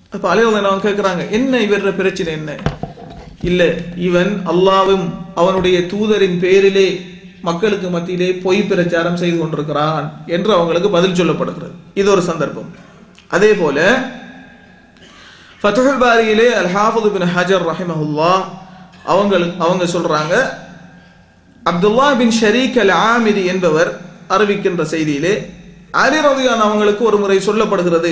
அப்ப அலைவதன் அவங்க கேட்கிறாங்க என்ன இவர பிரச்சனை என்ன இல்ல இவன் அல்லாவும் அவனுடைய தூதரின் பேரிலே மக்களுக்கு மத்தியிலே பொய் பிரச்சாரம் செய்து கொண்டிருக்கிறான் என்று அவங்களுக்கு பதில் சொல்லப்படுகிறது இது ஒரு சந்தர்ப்பம் அதே போல ஃபத்துல் பாரியிலே அல் ஹாஃபிது பின் ஹஜர் ரஹிமஹுல்லா அவங்களுக்கு அவங்க சொல்றாங்க அப்துல்லா பின் ஷரீக் அல் ஆமிரி என்பவர் அறிவிக்கின்ற செய்தியிலே அலி ரதியான் அவங்களுக்கு ஒரு முறை சொல்லப்படுகிறது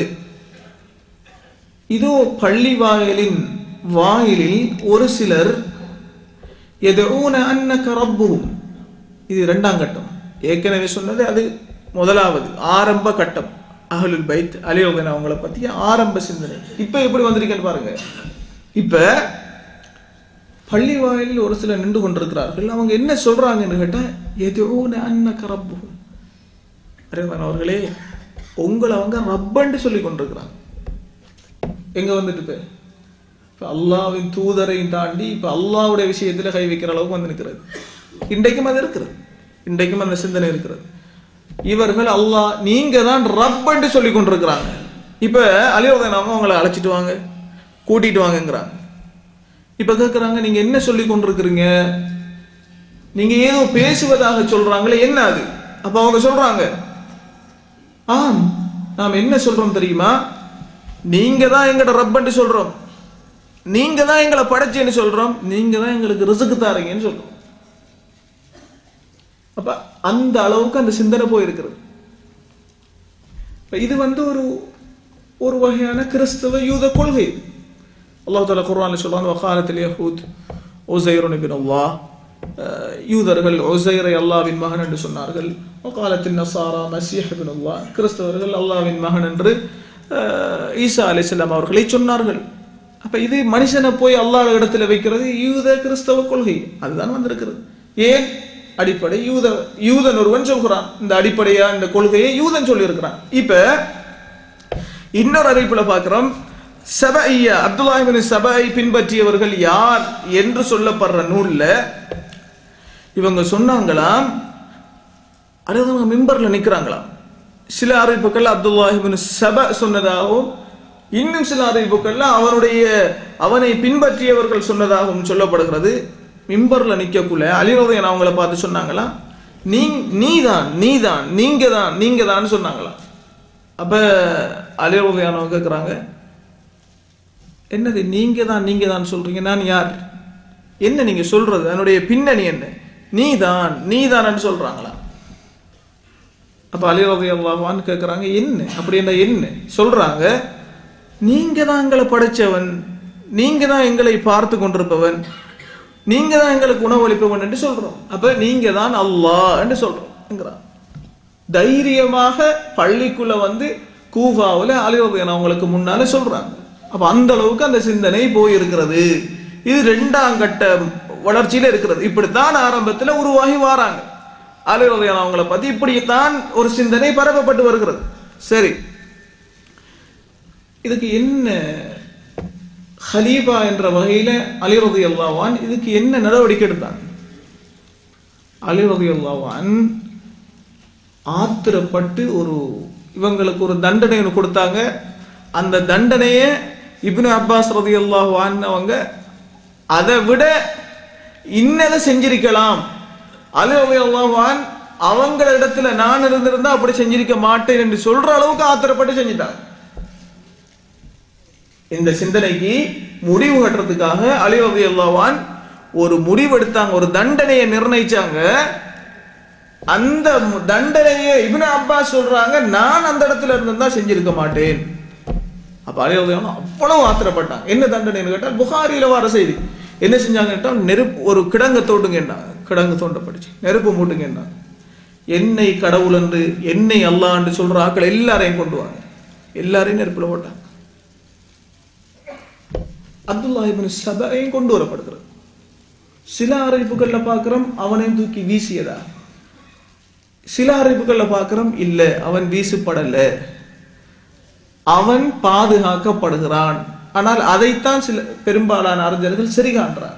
இதோ பள்ளி வாயிலின் வாயிலில் ஒரு சிலர் எதூன அன்னக ரப்புஹும் இது இரண்டாம் கட்டம் ஏற்கனவே சொன்னது அது முதலாவது ஆரம்ப கட்டம் அஹலுல் பைத் அலியோகன் அவங்கள பத்தி ஆரம்ப சிந்தனை இப்ப எப்படி வந்திருக்கேன்னு பாருங்க இப்ப பள்ளி வாயிலில் ஒரு சிலர் நின்று கொண்டிருக்கிறார்கள் அவங்க என்ன சொல்றாங்கன்னு கேட்டா எதூன அன்னக ரப்புஹும் அறிவன் அவர்களே உங்களை அவங்க ரப்பன்னு சொல்லி கொண்டிருக்கிறாங்க எங்க வந்துட்டு இப்ப இப்ப அல்லாவின் தூதரையும் தாண்டி இப்ப அல்லாவுடைய விஷயத்துல கை வைக்கிற அளவுக்கு வந்து நிற்கிறது இன்றைக்கும் அது இருக்கிறது இன்றைக்கும் அந்த சிந்தனை இருக்கிறது இவர்கள் அல்லாஹ் நீங்க தான் ரப்பன்ட்டு சொல்லி கொண்டிருக்கிறாங்க இப்ப அலியோதன் அவங்க அவங்களை அழைச்சிட்டு வாங்க கூட்டிட்டு வாங்கங்கிறாங்க இப்ப கேட்கறாங்க நீங்க என்ன சொல்லி கொண்டிருக்கிறீங்க நீங்க ஏதோ பேசுவதாக சொல்றாங்களே என்ன அது அப்ப அவங்க சொல்றாங்க ஆம் நாம் என்ன சொல்றோம் தெரியுமா நீங்க தான் எங்கட ரப்பன்ட்டு சொல்றோம் நீங்க தான் எங்களை படைச்சேன்னு சொல்றோம் நீங்க தான் எங்களுக்கு ரிசுக்கு தாரீங்கன்னு சொல்றோம் அப்ப அந்த அளவுக்கு அந்த சிந்தனை போயிருக்கிறது இப்ப இது வந்து ஒரு ஒரு வகையான கிறிஸ்தவ யூத கொள்கை அல்லாஹ் தாலா குர்ஆன்ல சொல்றான் வகாலத்தில் யஹூத் உசைருன் இப்னு அல்லாஹ் அஹ், யூதர்கள் உசைரை அல்லாவின் மகன் என்று சொன்னார்கள் வகாலத்தின் நசாரா மசீஹ் இப்னு அல்லாஹ் கிறிஸ்தவர்கள் அல்லாவின் மகன் என்று அஹ், ஈசா அலைஹிஸ்ஸலாம் அவர்களை சொன்னார்கள் அப்ப இது மனுஷனை போய் அல்லாஹ் இடத்துல வைக்கிறது யூத கிறிஸ்தவ கொள்கை அதுதான் வந்திருக்கிறது ஏன் அடிப்படை யூத யூதன் ஒருவன் சொல்கிறான் இந்த அடிப்படையா இந்த கொள்கையை யூதன் சொல்லி இருக்கிறான் இப்ப இன்னொரு அறிவிப்புல பார்க்கிறோம் சபைய அப்துல்லாஹிபின் சபை பின்பற்றியவர்கள் யார் என்று சொல்லப்படுற நூல்ல இவங்க சொன்னாங்களாம் அதாவது அவங்க மிம்பர்ல நிக்கிறாங்களாம் சில அறிவிப்புகள் அப்துல்லாஹிபின் சப சொன்னதாகவும் இன்னும் சில அறிவிப்புகள்ல அவனுடைய அவனை பின்பற்றியவர்கள் சொன்னதாகவும் சொல்லப்படுகிறது மிம்பர்ல நிக்கக்குள்ள அலிரோதையன் அவங்கள பார்த்து சொன்னாங்களா நீ நீதான் நீதான் நீங்க தான் நீங்க தான் சொன்னாங்களாம் அப்ப அலிரோதையானவங்க கேட்குறாங்க என்னது நீங்க தான் நீங்க தான் சொல்றீங்க நான் யார் என்ன நீங்க சொல்றது அதனுடைய பின்னணி என்ன நீ தான் நீ தான் சொல்றாங்களா அப்ப அலிரதி அல்லாஹான்னு கேட்குறாங்க என்ன அப்படி என்ன என்ன சொல்றாங்க நீங்க தான் எங்களை படைச்சவன் நீங்க தான் எங்களை பார்த்து கொண்டிருப்பவன் நீங்க தான் எங்களுக்கு உணவளிப்பவன் என்று சொல்றோம் அப்ப நீங்க தான் அல்லாஹ் என்று சொல்றோம் தைரியமாக பள்ளிக்குள்ள வந்து கூஃபாவுல அலிரதியன் அவங்களுக்கு முன்னால சொல்றாங்க அப்ப அந்த அளவுக்கு அந்த சிந்தனை போயிருக்கிறது இது ரெண்டாம் கட்ட வளர்ச்சியில இருக்கிறது இப்படித்தான் ஆரம்பத்துல உருவாகி வாராங்க அலிரதியன் அவங்கள பத்தி இப்படித்தான் ஒரு சிந்தனை பரப்பப்பட்டு வருகிறது சரி இதுக்கு என்ன ஹலீஃபா என்ற வகையில அலிரதி அல்லாவான் இதுக்கு என்ன நடவடிக்கை எடுத்தாங்க அலிரதி அல்லாவான் ஆத்திரப்பட்டு ஒரு இவங்களுக்கு ஒரு தண்டனை ஒன்று கொடுத்தாங்க அந்த தண்டனையை இப்னு அப்பாஸ் ரதி அல்லாஹான் அவங்க அதை விட இன்னதை செஞ்சிருக்கலாம் அலி ரதி அல்லாஹான் அவங்கள இடத்துல நான் இருந்திருந்தா அப்படி செஞ்சிருக்க மாட்டேன் என்று சொல்ற அளவுக்கு ஆத்திரப்பட்டு செஞ்சிட்டாங்க இந்த சிந்தனைக்கு முடிவு கட்டுறதுக்காக அலி ரதி அல்லாஹான் ஒரு முடிவு எடுத்தாங்க ஒரு தண்டனையை நிர்ணயிச்சாங்க அந்த மு- தண்டனையை இப்னு அப்பாஸ் சொல்றாங்க நான் அந்த இடத்துல இருந்திருந்தா செஞ்சிருக்க மாட்டேன் அப்ப அலிரதியான அவ்வளவு ஆத்திரப்பட்டாங்க என்ன தண்டனைன்னு கேட்டால் புகாரியில வர செய்தி என்ன செஞ்சாங்க கேட்டால் நெருப்பு ஒரு கிடங்க தோண்டுங்கன்னாங்க கிடங்கு தோண்டப்படுச்சு நெருப்பு மூட்டுங்கன்னாங்க என்னை கடவுள் என்று என்னை அல்லாஹ் என்று சொல்ற ஆக்கள் எல்லாரையும் கொண்டு வாங்க எல்லாரையும் நெருப்புல போட்டாங்க அப்துல்லா இப்னு சபையும் கொண்டு வரப்படுகிறது சில அறிவிப்புகள்ல பார்க்கிறோம் அவனையும் தூக்கி வீசியதா சில அறிவிப்புகள்ல பார்க்கிறோம் இல்ல அவன் வீசப்படல அவன் பாதுகாக்கப்படுகிறான் ஆனால் அதைத்தான் சில பெரும்பாலான அறிஞர்கள் சரி காண்றார்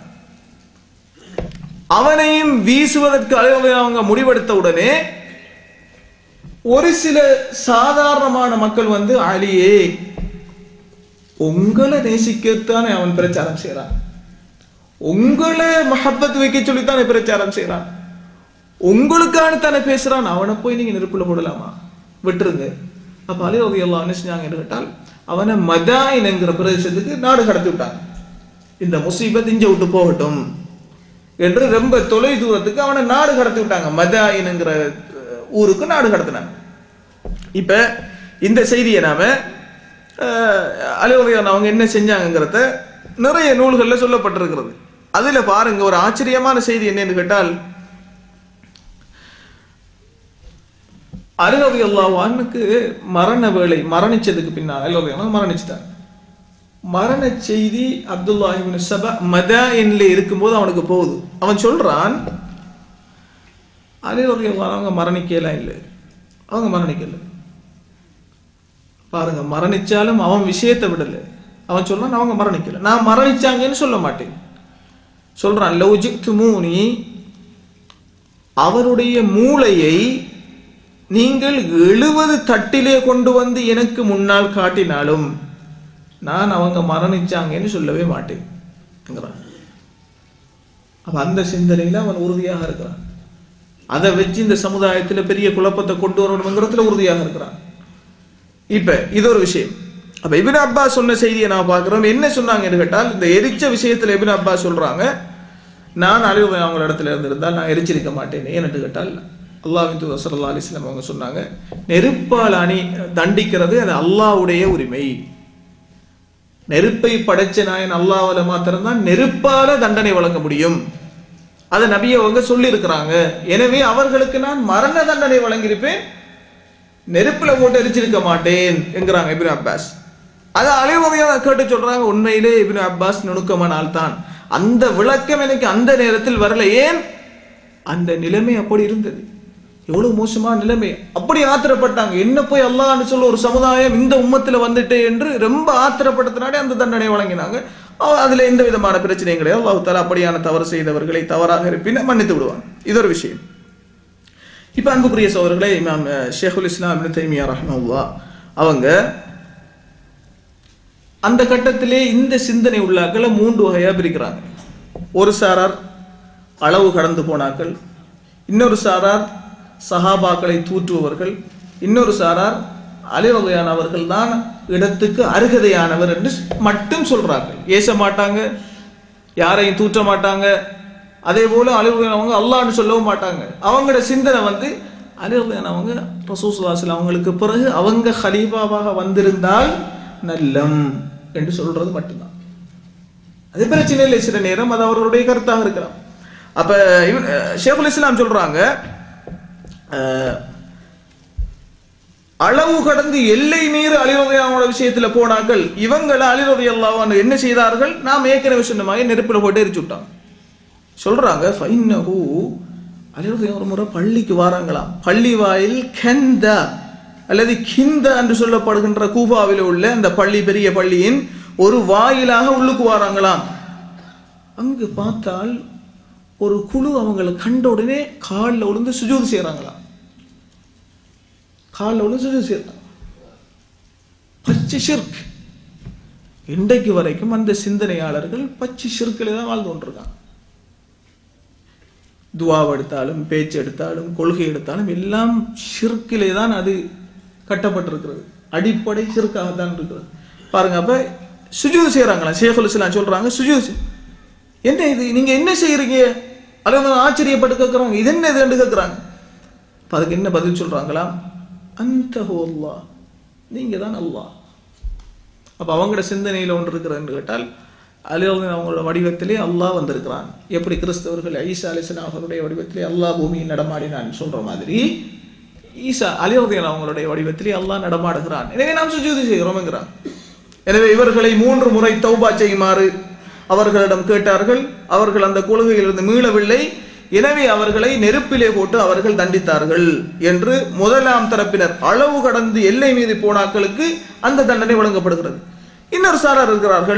அவனையும் வீசுவதற்கு அளவு அவங்க முடிவெடுத்த உடனே ஒரு சில சாதாரணமான மக்கள் வந்து அலியே உங்களை நேசிக்கத்தானே அவன் பிரச்சாரம் செய்யறான் உங்களை மஹப்பத் வைக்க சொல்லித்தானே பிரச்சாரம் செய்யறான் உங்களுக்கான தானே பேசுறான் அவனை போய் நீங்க நெருப்புல போடலாமா விட்டுருங்க அப்ப அலி ரவி எல்லாம் என்ன செஞ்சாங்கன்னு கேட்டால் அவனை மதாயின் என்கிற பிரதேசத்துக்கு நாடு கடத்தி விட்டாங்க இந்த முசீபத் இஞ்ச விட்டு போகட்டும் என்று ரொம்ப தொலை தூரத்துக்கு அவனை நாடு கடத்தி விட்டாங்க மதாயின் என்கிற அஹ், ஊருக்கு நாடு கடத்தினாங்க இப்ப இந்த செய்தியை நாம அலுவலகம் அவங்க என்ன செஞ்சாங்கிறத நிறைய நூல்கள்ல சொல்லப்பட்டிருக்கிறது அதுல பாருங்க ஒரு ஆச்சரியமான செய்தி என்னன்னு கேட்டால் அருகவி அல்லாவானுக்கு மரண வேலை மரணிச்சதுக்கு பின்னால் அலுவலகம் மரணிச்சுட்டாங்க மரண செய்தி அப்துல்லாஹிபின் சபா மதாயின்ல இருக்கும்போது அவனுக்கு போகுது அவன் சொல்றான் அலிரவி அவங்க மரணிக்கலாம் இல்லை அவங்க மரணிக்கல பாருங்க மரணிச்சாலும் அவன் விஷயத்தை விடல அவன் சொல்றான் அவங்க மரணிக்கல நான் மரணிச்சாங்கன்னு சொல்ல மாட்டேன் சொல்றான் லௌஜிக் மூனி அவருடைய மூளையை நீங்கள் எழுபது தட்டிலே கொண்டு வந்து எனக்கு முன்னால் காட்டினாலும் நான் அவங்க மரணிச்சாங்கன்னு சொல்லவே மாட்டேன் அப்ப அந்த சிந்தனையில அவன் உறுதியாக இருக்கிறான் அதை வச்சு இந்த சமுதாயத்துல பெரிய குழப்பத்தை கொண்டு வரணுங்கிறதுல உறுதியாக இருக்கிறான் இப்ப இது ஒரு விஷயம் அப்ப இபின் அப்பாஸ் சொன்ன செய்தியை நான் பார்க்கிறோம் என்ன சொன்னாங்கன்னு கேட்டால் இந்த எரிச்ச விஷயத்துல இபின் அப்பாஸ் சொல்றாங்க நான் அழிவு அவங்க இடத்துல இருந்திருந்தால் நான் எரிச்சிருக்க மாட்டேன் ஏன்னு கேட்டால் அல்லாஹின் தூதர் ஸல்லல்லாஹு அலைஹி வஸல்லம் அவங்க சொன்னாங்க நெருப்பால் அணி தண்டிக்கிறது அது அல்லாஹ்வுடைய உரிமை நெருப்பை படைச்ச நாயன் அல்லாஹ்வுல மாத்திரம்தான் நெருப்பால தண்டனை வழங்க முடியும் அதை நபி அவங்க சொல்லி இருக்கிறாங்க எனவே அவர்களுக்கு நான் மரண தண்டனை வழங்கியிருப்பேன் நெருப்புல போட்டு எரிச்சிருக்க மாட்டேன் என்கிறாங்க இபின் அப்பாஸ் அதை அலைவகையாக கேட்டு சொல்றாங்க உண்மையிலே இபின் அப்பாஸ் நுணுக்கமான ஆள் தான் அந்த விளக்கம் எனக்கு அந்த நேரத்தில் வரல ஏன் அந்த நிலைமை அப்படி இருந்தது எவ்வளவு மோசமான நிலைமை அப்படி ஆத்திரப்பட்டாங்க என்ன போய் அல்லாஹ்னு சொல்ல ஒரு சமுதாயம் இந்த உம்மத்துல வந்துட்டு என்று ரொம்ப ஆத்திரப்பட்டதுனாலே அந்த தண்டனை வழங்கினாங்க அவ- அதுல எந்த விதமான பிரச்சனையும் கிடையாது அல்லாஹ் தாலா அப்படியான தவறு செய்தவர்களை தவறாக இருப்பின மன்னித்து விடுவான் இது ஒரு விஷயம் இப்ப அன்புக்குரிய சோதர்களே இமாம் அஹ், ஷேகுல் இஸ்லாம் இப்னு தைமியா ரஹ்மவுல்லா அவங்க அந்த கட்டத்திலே இந்த சிந்தனை உள்ளாக்களை மூன்று வகையா பிரிக்கிறாங்க ஒரு சாரார் அளவு கடந்து போனாக்கள் இன்னொரு சாரார் சஹாபாக்களை தூற்றுபவர்கள் இன்னொரு சாரார் அலிவகையானவர்கள் தான் இடத்துக்கு அருகதையானவர் என்று மட்டும் சொல்றார்கள் ஏச மாட்டாங்க யாரையும் தூற்ற மாட்டாங்க அதே போல அலிவகையானவங்க அல்லாஹ்னு சொல்லவும் மாட்டாங்க அவங்களோட சிந்தனை வந்து அலிவகையானவங்க ரசூசுல்லாஸ்ல அவங்களுக்கு பிறகு அவங்க ஹலீஃபாவாக வந்திருந்தால் நல்லம் என்று சொல்றது மட்டும்தான் அது பிரச்சனை இல்லை சில நேரம் அது அவர்களுடைய கருத்தாக இருக்கலாம் அப்ப இவன் அஹ், ஷேகுல் இஸ்லாம் சொல்றாங்க அஹ், அளவு கடந்து எல்லை மீறி அலிரதையாவோட விஷயத்துல போனார்கள் இவங்கள அலிரதை அல்லாவான் என்ன செய்தார்கள் நாம் ஏற்கனவே சொன்ன மாதிரி நெருப்புல போட்டு எரிச்சு விட்டாங்க சொல்றாங்க ஃபைன்னஹு அலிரதை ஒரு முறை பள்ளிக்கு வாராங்களாம் பள்ளி வாயில் கெந்தா அல்லது கிந்த என்று சொல்லப்படுகின்ற கூபாவில் உள்ள அந்த பள்ளி பெரிய பள்ளியின் ஒரு வாயிலாக உள்ளுக்கு வாராங்களாம் அங்கு பார்த்தால் ஒரு குழு அவங்களை கண்ட உடனே காலில் விழுந்து சுஜூது செய்றாங்களாம் காலில் விழுந்து சுஜூது செய்றாங்க பச்சை ஷிர்க் இன்றைக்கு வரைக்கும் அந்த சிந்தனையாளர்கள் பச்சை ஷிர்க்கில் தான் வாழ்ந்து கொண்டிருக்காங்க துவாவை எடுத்தாலும் பேச்சு எடுத்தாலும் கொள்கை எடுத்தாலும் எல்லாம் ஷிர்க்கிலே தான் அது கட்டப்பட்டிருக்கிறது அடிப்படை ஷிர்க்காக தான் இருக்கிறது பாருங்க அப்ப சுஜூது செய்யறாங்களா ஷேகுல் இஸ்லாம் சொல்றாங்க சுஜூது செய்- என்ன இது நீங்க என்ன செய்யறீங்க அல்லது ஆச்சரியப்பட்டு கேட்கறாங்க இது என்ன இதுன்னு கேட்கறாங்க அப்ப அதுக்கு என்ன பதில் சொல்றாங்களா அந்த அல்லாஹ் நீங்க தான் அல்லாஹ் அப்ப அவங்களோட சிந்தனையில ஒன்று இருக்கிறதுன்னு கேட்டால் அலிரது அவங்களோட வடிவத்திலே அல்லாஹ் வந்திருக்கிறான் எப்படி கிறிஸ்தவர்கள் ஈசா அலிஸ்லாம் அவர்களுடைய வடிவத்திலே அல்லாஹ் பூமியில் நடமாடினான் சொல்ற மாதிரி ஈசா அலிரதியன் அவங்களுடைய வடிவத்திலே அல்லாஹ் நடமாடுகிறான் எனவே நாம் சுஜூதி செய்கிறோம்ங்கிறான் எனவே இவர்களை மூன்று முறை தௌபா செய்யுமாறு அவர்களிடம் கேட்டார்கள் அவர்கள் அந்த கொள்கையிலிருந்து மீளவில்லை எனவே அவர்களை நெருப்பிலே போட்டு அவர்கள் தண்டித்தார்கள் என்று முதலாம் தரப்பினர் அளவு கடந்து எல்லை மீறி போனாக்களுக்கு அந்த தண்டனை வழங்கப்படுகிறது இன்னொரு சாரார் இருக்கிறார்கள்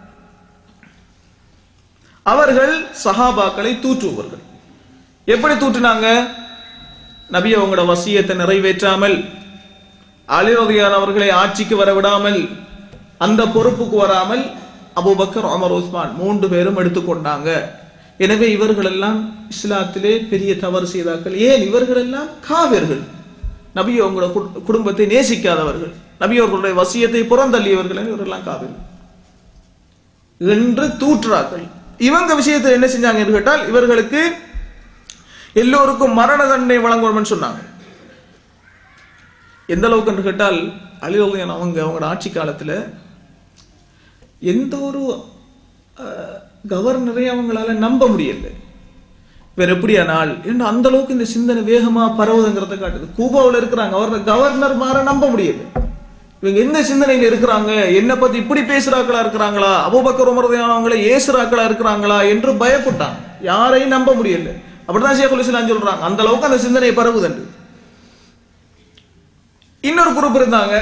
அவர்கள் சஹாபாக்களை தூற்றுபவர்கள் எப்படி தூற்றினாங்க நபி அவங்களோட வசியத்தை நிறைவேற்றாமல் அலிரதியான் அவர்களை ஆட்சிக்கு வர விடாமல் அந்த பொறுப்புக்கு வராமல் அபூபக்கர் உமர் உஸ்மான் மூன்று பேரும் எடுத்துக்கொண்டாங்க எனவே இவர்கள் எல்லாம் இஸ்லாத்திலே பெரிய தவறு செய்தார்கள் ஏன் இவர்கள் எல்லாம் காவியர்கள் நபி அவங்களோட கு- குடும்பத்தை நேசிக்காதவர்கள் நபி அவர்களுடைய வசியத்தை புறந்தள்ளியவர்கள் இவரெல்லாம் காவியர்கள் என்று தூற்றுறார்கள் இவங்க விஷயத்தில் என்ன செஞ்சாங்க என்று கேட்டால் இவர்களுக்கு எல்லோருக்கும் மரண தண்டனை வழங்கணும்னு சொன்னாங்க எந்த அளவுக்கு என்று கேட்டால் அலிவகையான அவங்க அவங்களோட ஆட்சி காலத்துல எந்த ஒரு அஹ், கவர்னரை அவங்களால நம்ப முடியல வேற எப்படியா நாள் என்று அந்த அளவுக்கு இந்த சிந்தனை வேகமா பரவுதுங்கிறத காட்டுது கூபாவில் இருக்கிறாங்க அவர் கவர்னர் மாற நம்ப முடியல இவங்க எந்த சிந்தனையில இருக்கிறாங்க என்ன பத்தி இப்படி பேசுறாக்களா இருக்கிறாங்களா அபூபக்கர் உமரதையான அவங்கள ஏசுறாக்களா இருக்கிறாங்களா என்று பயப்பட்டான் யாரையும் நம்ப முடியல அப்படிதான் ஷேகுல் இஸ்லாம் சொல்றாங்க அந்த அளவுக்கு அந்த சிந்தனை பரவுதுண்டு இன்னொரு குரூப் இருந்தாங்க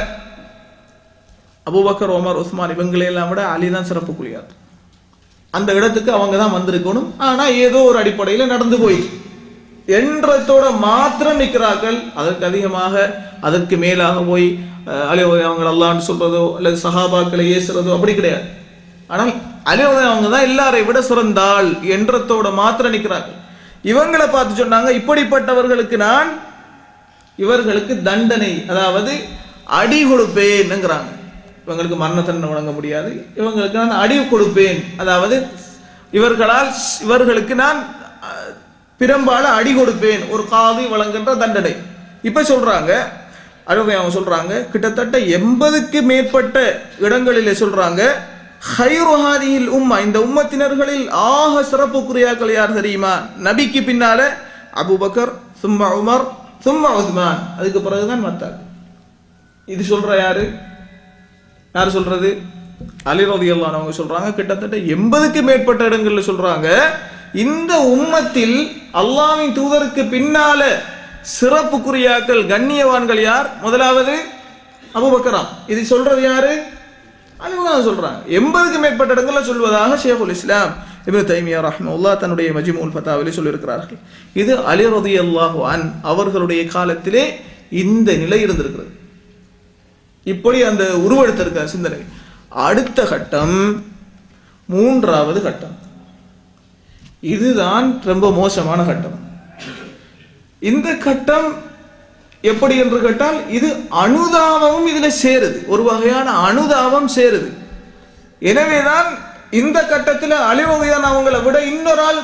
அபூபக்கர் உமர் உஸ்மான் இவங்களை எல்லாம் விட அலி தான் சிறப்புக்குரியார் அந்த இடத்துக்கு அவங்க தான் வந்திருக்கணும் ஆனா ஏதோ ஒரு அடிப்படையில நடந்து போயிட்டு என்றத்தோட மாத்திரம் நிற்கிறார்கள் அதற்கு அதிகமாக அதற்கு மேலாக போய் அஹ், அலி அவங்க அல்லான்னு சொல்றதோ அல்லது சஹாபாக்களை ஏசுறதோ அப்படி கிடையாது ஆனால் அலி அவங்க தான் எல்லாரை விட சிறந்தாள் என்றத்தோட மாத்திரம் நிற்கிறார்கள் இவங்களை பார்த்து சொன்னாங்க இப்படிப்பட்டவர்களுக்கு நான் இவர்களுக்கு தண்டனை அதாவது அடி கொடுப்பேன்ங்கிறாங்க இவங்களுக்கு மரண தண்டனை வழங்க முடியாது இவங்களுக்கு நான் அடி கொடுப்பேன் அதாவது இவர்களால் இவர்களுக்கு நான் அஹ், பிரம்பால அடி கொடுப்பேன் ஒரு காதி வழங்குகின்ற தண்டனை இப்ப சொல்றாங்க அழுகை அவங்க சொல்றாங்க கிட்டத்தட்ட எண்பதுக்கு மேற்பட்ட இடங்களிலே சொல்றாங்க ஹைருஹாதியில் உம்மா இந்த உம்மத்தினர்களில் ஆக சிறப்புக்குரியாக்கள் யார் தெரியுமா நபிக்கு பின்னால அபூபக்கர் சும்மா உமர் சும்மா உஸ்மான் அதுக்கு பிறகுதான் மத்தார் இது சொல்ற யாரு யார் சொல்றது அலி ரலியல்லாஹு அவங்க சொல்றாங்க கிட்டத்தட்ட எண்பதுக்கு மேற்பட்ட இடங்கள்ல சொல்றாங்க இந்த உம்மத்தில் அல்லாஹ்வின் தூதருக்கு பின்னால சிறப்புக்குரியாக்கள் கண்ணியவான்கள் யார் முதலாவது அபூபக்கராம் இது சொல்றது யாரு அலிவுல்லாஹ் சொல்றாங்க எண்பதுக்கு மேற்பட்ட இடங்கள்ல சொல்வதாக ஷேகுல் இஸ்லாம் இப்னு தைமியா ரஹ்மத்துல்லாஹ் தன்னுடைய மஜ்முல் ஃபதாவிலே சொல்லியிருக்கிறார்கள் இது அலி ரலியல்லாஹு அன் அவர்களுடைய காலத்திலே இந்த நிலை இருந்திருக்கிறது இப்படி அந்த உருவெடுத்திருக்க சிந்தனை அடுத்த கட்டம் மூன்றாவது கட்டம் இதுதான் ரொம்ப மோசமான கட்டம் இந்த கட்டம் எப்படி என்று கேட்டால் இது அனுதாபமும் இதுல சேருது ஒரு வகையான அனுதாபம் சேருது எனவேதான் இந்த கட்டத்தில் அழிவகையான அவங்கள விட இன்னொரு ஆள்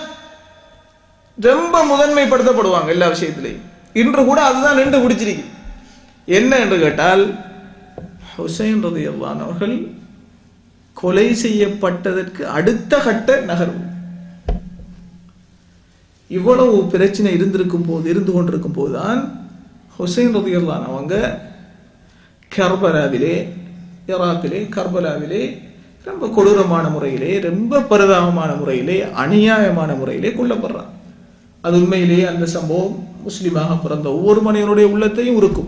ரொம்ப முதன்மைப்படுத்தப்படுவாங்க எல்லா விஷயத்திலையும் இன்று கூட அதுதான் நின்று பிடிச்சிருக்கு என்ன என்று கேட்டால் ஹுசைன் ரதியல்லான் அவர்கள் கொலை செய்யப்பட்டதற்கு அடுத்த கட்ட நகர்வு இவ்வளவு பிரச்சனை இருந்திருக்கும் போது இருந்து கொண்டிருக்கும் போதுதான் ஹுசைன் ரதியல்லான் அவங்க கர்பலாவிலே ஈராக்கிலே கர்பலாவிலே ரொம்ப கொடூரமான முறையிலே ரொம்ப பரிதாபமான முறையிலே அநியாயமான முறையிலே கொல்லப்படுறான் அது உண்மையிலேயே அந்த சம்பவம் முஸ்லிமாக பிறந்த ஒவ்வொரு மனிதனுடைய உள்ளத்தையும் உருக்கும்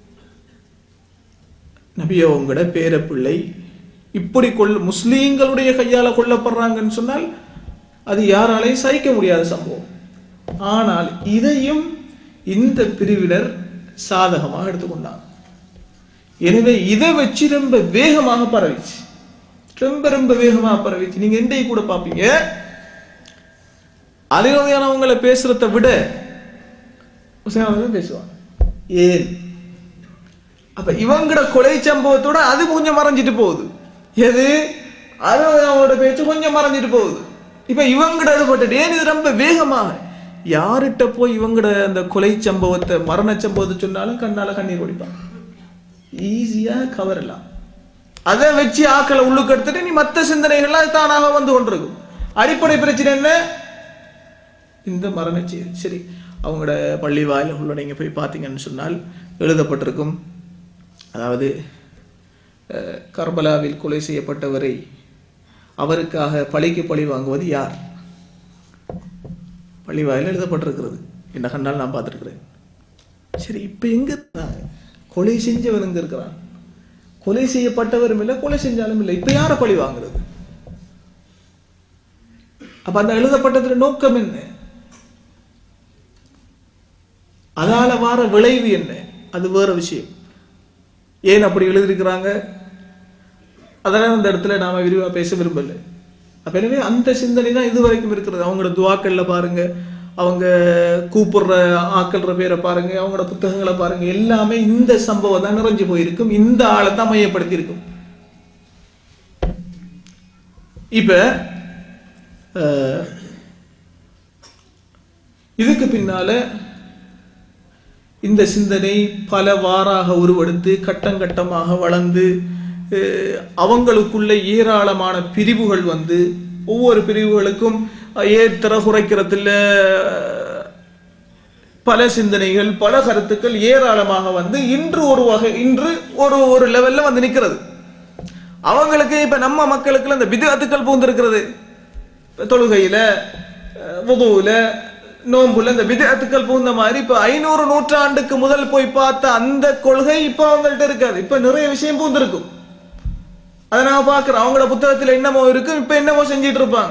நபியவங்கட பேரப்பிள்ளை இப்படி கொல் முஸ்லீம்களுடைய கையால கொல்லப்படுறாங்கன்னு சொன்னால் அது யாராலையும் சகிக்க முடியாத சம்பவம் ஆனால் இதையும் இந்த பிரிவினர் சாதகமாக எடுத்துக்கொண்டாங்க எனவே இதை வச்சு ரொம்ப வேகமாக பரவிச்சு ரொம்ப ரொம்ப வேகமாக பரவிச்சு நீங்க எந்தை கூட பார்ப்பீங்க அலைவகையானவங்களை பேசுறத விட உசையானவங்க பேசுவாங்க ஏன் அப்ப இவங்கட கொலை சம்பவத்தோட அது கொஞ்சம் மறைஞ்சிட்டு போகுது எது அது அவங்களோட பேச்சு கொஞ்சம் மறைஞ்சிட்டு போகுது இப்ப இவங்கட ஈடுபட்டு ஏன் இது ரொம்ப வேகமாக யார்கிட்ட போய் இவங்கட அந்த கொலை சம்பவத்தை மரண சம்பவத்தை சொன்னாலும் கண்ணால கண்ணீர் ஒடிப்பான் ஈஸியா கவரலாம் அதை வச்சு ஆக்களை உள்ளுக்கு எடுத்துட்டு நீ மத்த சிந்தனைகள்லாம் தானாக வந்து கொண்டிருக்கும் அடிப்படை பிரச்சனை என்ன இந்த மரண செய்தி சரி அவங்களோட பள்ளி வாயில உள்ள நீங்க போய் பார்த்தீங்கன்னு சொன்னால் எழுதப்பட்டிருக்கும் அதாவது அஹ், கர்பலாவில் கொலை செய்யப்பட்டவரை அவருக்காக பழிக்கு பழி வாங்குவது யார் பள்ளி வாயில் எழுதப்பட்டிருக்கிறது என்ன கண்ணால் நான் பார்த்துருக்கிறேன் சரி இப்ப எங்க இருந்தாங்க? கொலை செஞ்சவன் எங்க இருக்கிறான் கொலை செய்யப்பட்டவரும் இல்லை கொலை செஞ்சாலும் இல்லை இப்ப யார பழி வாங்குறது அப்ப அந்த எழுதப்பட்டதுல நோக்கம் என்ன அதால வார விளைவு என்ன அது வேற விஷயம் ஏன் அப்படி எழுதியிருக்கிறாங்க அதெல்லாம் அந்த இடத்துல நாம விரிவா பேச விரும்பல அப்ப எனவே அந்த சிந்தனை தான் இது வரைக்கும் இருக்கிறது அவங்களோட துவாக்கள்ல பாருங்க அவங்க கூப்பிடுற ஆக்கள்ற பேரை பாருங்க அவங்களோட புத்தகங்களை பாருங்க எல்லாமே இந்த சம்பவம் தான் நிறைஞ்சு போயிருக்கும் இந்த ஆளை தான் மையப்படுத்தி இருக்கும் இப்ப அஹ், இதுக்கு பின்னால இந்த சிந்தனை பல வாராக உருவெடுத்து கட்டம் கட்டமாக வளர்ந்து அஹ், அவங்களுக்குள்ள ஏராளமான பிரிவுகள் வந்து ஒவ்வொரு பிரிவுகளுக்கும் ஏத்தர குறைக்கிறதுல பல சிந்தனைகள் பல கருத்துக்கள் ஏராளமாக வந்து இன்று ஒரு வகை இன்று ஒரு ஒரு லெவல்ல வந்து நிக்கிறது அவங்களுக்கு இப்ப நம்ம மக்களுக்கு அந்த விதத்துக்கள் பூந்திருக்கிறது இப்ப தொழுகையில அஹ், வுதுவுல நோன்புல இந்த விதத்துக்கள் பூந்த மாதிரி இப்ப ஐநூறு நூற்றாண்டுக்கு முதல் போய் பார்த்த அந்த கொள்கை இப்ப அவங்கள்ட்ட இருக்காது இப்ப நிறைய விஷயம் பூந்திருக்கும் அதை நான் பாக்குறேன் அவங்களோட புத்தகத்துல என்னமோ இருக்கும் இப்ப என்னமோ செஞ்சிட்டு இருப்பாங்க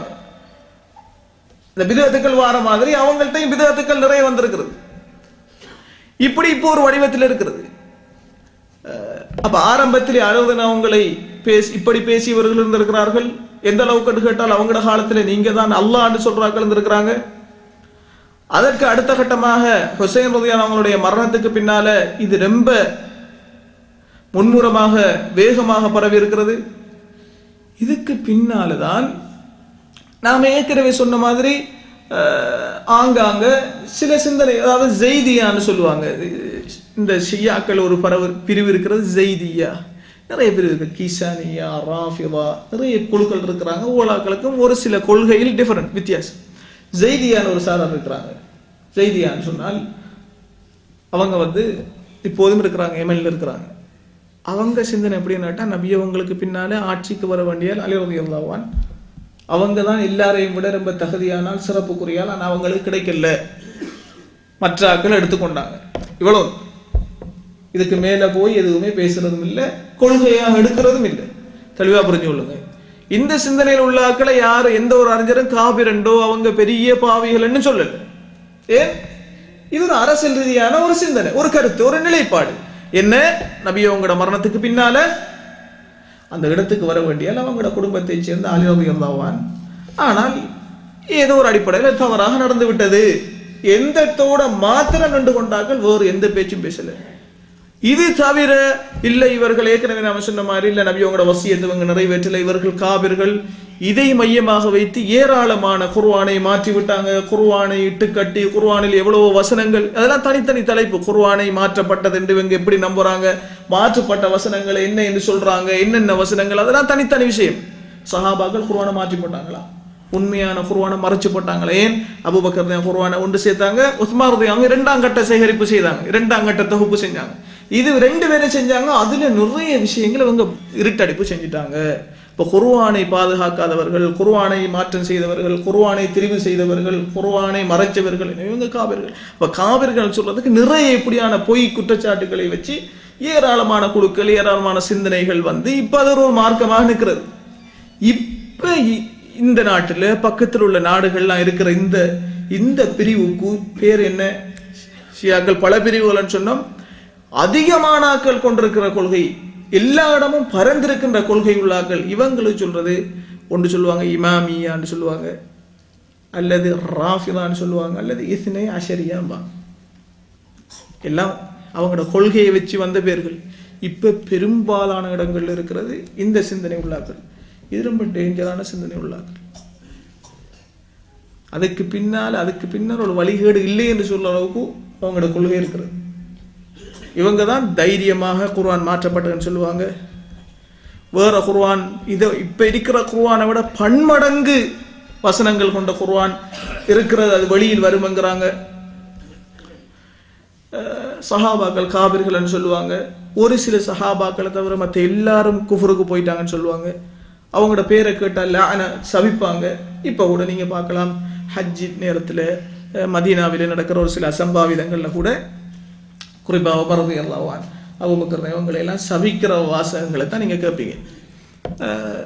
இந்த விதத்துக்கள் வார மாதிரி அவங்கள்ட்டையும் விதத்துக்கள் நிறைய வந்திருக்கிறது இப்படி இப்போ ஒரு வடிவத்தில் இருக்கிறது அஹ் அப்ப ஆரம்பத்திலே அழுவதனவங்களை பேசி இப்படி பேசியவர்கள் இருந்திருக்கிறார்கள் எந்த அளவுக்கு கேட்டால் அவங்களோட காலத்துல நீங்க தான் அல்லான்னு சொல்றார்கள் இருந்திருக்கிறாங்க அதற்கு அடுத்த கட்டமாக ஹுசைன் ரதியான் அவங்களுடைய மரணத்துக்கு பின்னால இது ரொம்ப முன்முறமாக வேகமாக பரவி இருக்கிறது இதுக்கு பின்னால்தான் நாம ஏற்கனவே சொன்ன மாதிரி அஹ், ஆங்காங்க சில சிந்தனை அதாவது ஜெய்தியான்னு சொல்லுவாங்க இந்த ஷியாக்கள் ஒரு பரவ பிரிவு இருக்கிறது ஜெய்தியா நிறைய பிரிவு இருக்கு கீசானியா ராஃபிவா நிறைய குழுக்கள் இருக்கிறாங்க ஓலாக்களுக்கும் ஒரு சில கொள்கையில் டிஃபரெண்ட் வித்தியாசம் ஜெய்தியான்னு ஒரு சாரர் இருக்கிறாங்க ஜெய்தியான்னு சொன்னால் அவங்க வந்து இப்போதும் இருக்கிறாங்க எம்எல்ஏ இருக்கிறாங்க அவங்க சிந்தனை எப்படின்னாட்டா நபி அவங்களுக்கு பின்னாலே ஆட்சிக்கு வர வேண்டிய அலிரதி அல்லாவான் அவங்க தான் எல்லாரையும் விட ரொம்ப தகுதியானால் சிறப்புக்குரியால் ஆனால் அவங்களுக்கு கிடைக்கல மற்ற ஆட்கள் எடுத்துக்கொண்டாங்க இவ்வளவு இதுக்கு மேல போய் எதுவுமே பேசுறதும் இல்லை கொள்கையாக எடுக்கிறதும் இல்லை தெளிவா புரிஞ்சு கொள்ளுங்க இந்த சிந்தனையில் உள்ள ஆட்களை யாரு எந்த ஒரு அறிஞரும் காபிரண்டோ அவங்க பெரிய பாவிகள்னு சொல்லல ஏன் இது ஒரு அரசியல் ரீதியான ஒரு சிந்தனை ஒரு கருத்து ஒரு நிலைப்பாடு என்ன நபி அவங்களோட மரணத்துக்கு பின்னால அந்த இடத்துக்கு வர வேண்டியால் அவங்களோட குடும்பத்தை சேர்ந்த அலிரதி அல்லாவான் ஆனால் ஏதோ ஒரு அடிப்படையில் தவறாக நடந்து விட்டது எந்தத்தோட மாத்திரம் கண்டு கொண்டார்கள் வேறு எந்த பேச்சும் பேசல இது தவிர இல்ல இவர்கள் ஏற்கனவே நாம சொன்ன மாதிரி இல்ல நபி உங்களோட வசியத்தை இவங்க நிறைவேற்றல இவர்கள் காபிர்கள் இதை மையமாக வைத்து ஏராளமான குர்ஆனை மாற்றி விட்டாங்க குர்ஆனை இட்டு கட்டி குர்ஆனில் எவ்வளவோ வசனங்கள் அதெல்லாம் தனித்தனி தலைப்பு குர்ஆனை மாற்றப்பட்டது என்று இவங்க எப்படி நம்புறாங்க மாற்றப்பட்ட வசனங்களை என்ன என்று சொல்றாங்க என்னென்ன வசனங்கள் அதெல்லாம் தனித்தனி விஷயம் சஹாபாக்கள் குர்ஆனை மாற்றி போட்டாங்களா உண்மையான குர்ஆனை மறைச்சு போட்டாங்களா ஏன் அபூபக்கர் தான் குர்ஆனை ஒன்று சேர்த்தாங்க உஸ்மான் ரலியல்லாஹு அன்ஹு இரண்டாம் கட்ட சேகரிப்பு செய்தாங்க இரண்டாம் கட்ட தொகுப்பு செஞ்சாங்க இது ரெண்டு பேரும் செஞ்சாங்க அதுல நிறைய விஷயங்கள் இவங்க இருட்டடிப்பு செஞ்சுட்டாங்க இப்போ குர்ஆனை பாதுகாக்காதவர்கள் குர்ஆனை மாற்றம் செய்தவர்கள் குர்ஆனை திரிவு செய்தவர்கள் குர்ஆனை மறைச்சவர்கள் இவங்க காவிர்கள் இப்போ காவிர்கள் சொல்றதுக்கு நிறைய இப்படியான பொய் குற்றச்சாட்டுகளை வச்சு ஏராளமான குழுக்கள் ஏராளமான சிந்தனைகள் வந்து இப்ப அது ஒரு மார்க்கமாக நிற்கிறது இப்ப இ- இந்த நாட்டுல பக்கத்தில் உள்ள நாடுகள்லாம் இருக்கிற இந்த இந்த பிரிவுக்கு பேர் என்ன ஷியாக்கள் பல பிரிவுகள்னு சொன்னோம் அதிகமான ஆக்கள் கொண்டிருக்கிற கொள்கை எல்லா இடமும் பரந்திருக்கின்ற கொள்கை உள்ளாக்கள் இவங்களுக்கு சொல்றது ஒன்று சொல்லுவாங்க இமாமியான்னு சொல்லுவாங்க அல்லது ராஃபிதான்னு சொல்லுவாங்க அல்லது இஸ்னே அஷரியாம்பாங்க எல்லாம் அவங்களோட கொள்கையை வச்சு வந்த பேர்கள் இப்ப பெரும்பாலான இடங்கள்ல இருக்கிறது இந்த சிந்தனை உள்ளாக்கள் இது ரொம்ப டேஞ்சரான சிந்தனை உள்ளாக்கள் அதுக்கு பின்னால் அதுக்கு பின்னால் ஒரு வழிகேடு இல்லை என்று சொல்ற அளவுக்கு அவங்களோட கொள்கை இருக்கிறது இவங்க தான் தைரியமாக குர்ஆன் மாற்றப்பட்டதுன்னு சொல்லுவாங்க வேற குர்ஆன் இதை இப்ப இருக்கிற குர்ஆனை விட பன்மடங்கு வசனங்கள் கொண்ட குர்ஆன் இருக்கிறது அது வெளியில் வருமங்கிறாங்க அஹ், சஹாபாக்கள் காபிர்கள்னு சொல்லுவாங்க ஒரு சில சஹாபாக்களை தவிர மற்ற எல்லாரும் குஃபருக்கு போயிட்டாங்கன்னு சொல்லுவாங்க அவங்களோட பேரை கேட்டால் லான சபிப்பாங்க இப்போ கூட நீங்க பார்க்கலாம் ஹஜ்ஜி நேரத்துல அஹ், மதீனாவிலே நடக்கிற ஒரு சில அசம்பாவிதங்கள்ல கூட குறிப்பா உமரது அல்லாவான் அபுபக்கர் இவங்களை எல்லாம் சபிக்கிற வாசகங்களை தான் நீங்க கேட்பீங்க அஹ்,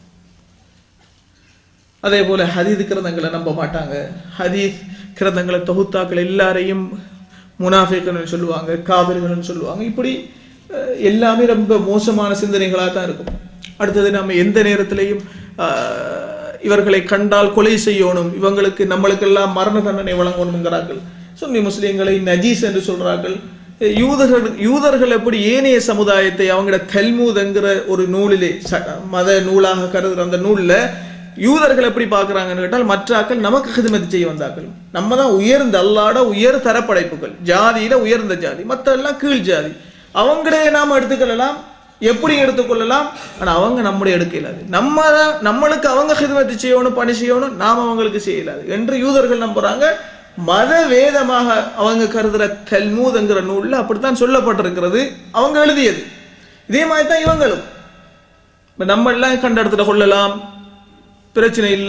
அதே போல ஹதீத் கிரந்தங்களை நம்ப மாட்டாங்க ஹதீத் கிரந்தங்களை தொகுத்தாக்கள் எல்லாரையும் முனாஃபிகள்னு சொல்லுவாங்க காவிர்கள்னு சொல்லுவாங்க இப்படி அஹ், எல்லாமே ரொம்ப மோசமான சிந்தனைகளாக தான் இருக்கும் அடுத்தது நம்ம எந்த நேரத்திலையும் ஆஹ், இவர்களை கண்டால் கொலை செய்யணும் இவங்களுக்கு நம்மளுக்கெல்லாம் மரண தண்டனை வழங்கணுங்கிறார்கள் சுன்னி முஸ்லிம்களை நஜீஸ் என்று சொல்றார்கள் யூதர்கள் யூதர்கள் எப்படி ஏனைய சமுதாயத்தை அவங்களோட தெல்மூத் என்கிற ஒரு நூலிலே ச- மத நூலாக கருதுற அந்த நூல்ல யூதர்கள் எப்படி பார்க்கறாங்கன்னு கேட்டால் மற்ற ஆக்கள் நமக்கு ஹிதமத் செய்ய வந்தார்கள் நம்ம தான் உயர்ந்த அல்லாட உயர் தர படைப்புகள் ஜாதியில உயர்ந்த ஜாதி மற்ற எல்லாம் கீழ் ஜாதி அவங்களே நாம எடுத்துக்கொள்ளலாம் எப்படி எடுத்துக்கொள்ளலாம் ஆனா அவங்க நம்முடைய எடுக்க இயலாது நம்ம தான் நம்மளுக்கு அவங்க ஹிதமத்து செய்யணும் பணி செய்யணும் நாம அவங்களுக்கு செய்ய இயலாது என்று யூதர்கள் நம்புறாங்க மத வேதமாக அவங்க கருதுற தல்மூத்ங்கிற நூல்ல அப்படித்தான் சொல்லப்பட்டிருக்கிறது அவங்க எழுதியது இதே மாதிரி தான் இவங்களும் இப்ப நம்ம எல்லாம் கண்ட இடத்துல கொள்ளலாம் பிரச்சனை இல்ல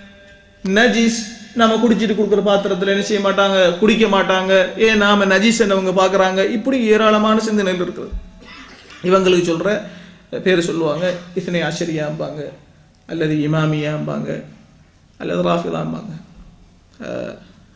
நஜீஸ் நம்ம குடிச்சிட்டு கொடுக்குற பாத்திரத்துல என்ன செய்ய மாட்டாங்க குடிக்க மாட்டாங்க ஏன் நாம நஜீஸ் என்னவங்க பாக்குறாங்க இப்படி ஏராளமான சிந்தனைகள் இருக்குது இவங்களுக்கு சொல்ற பேர் சொல்லுவாங்க இத்தனை ஆச்சரியாம்பாங்க அல்லது இமாமியாம்பாங்க அல்லது ராஃபிதாம்பாங்க அஹ்,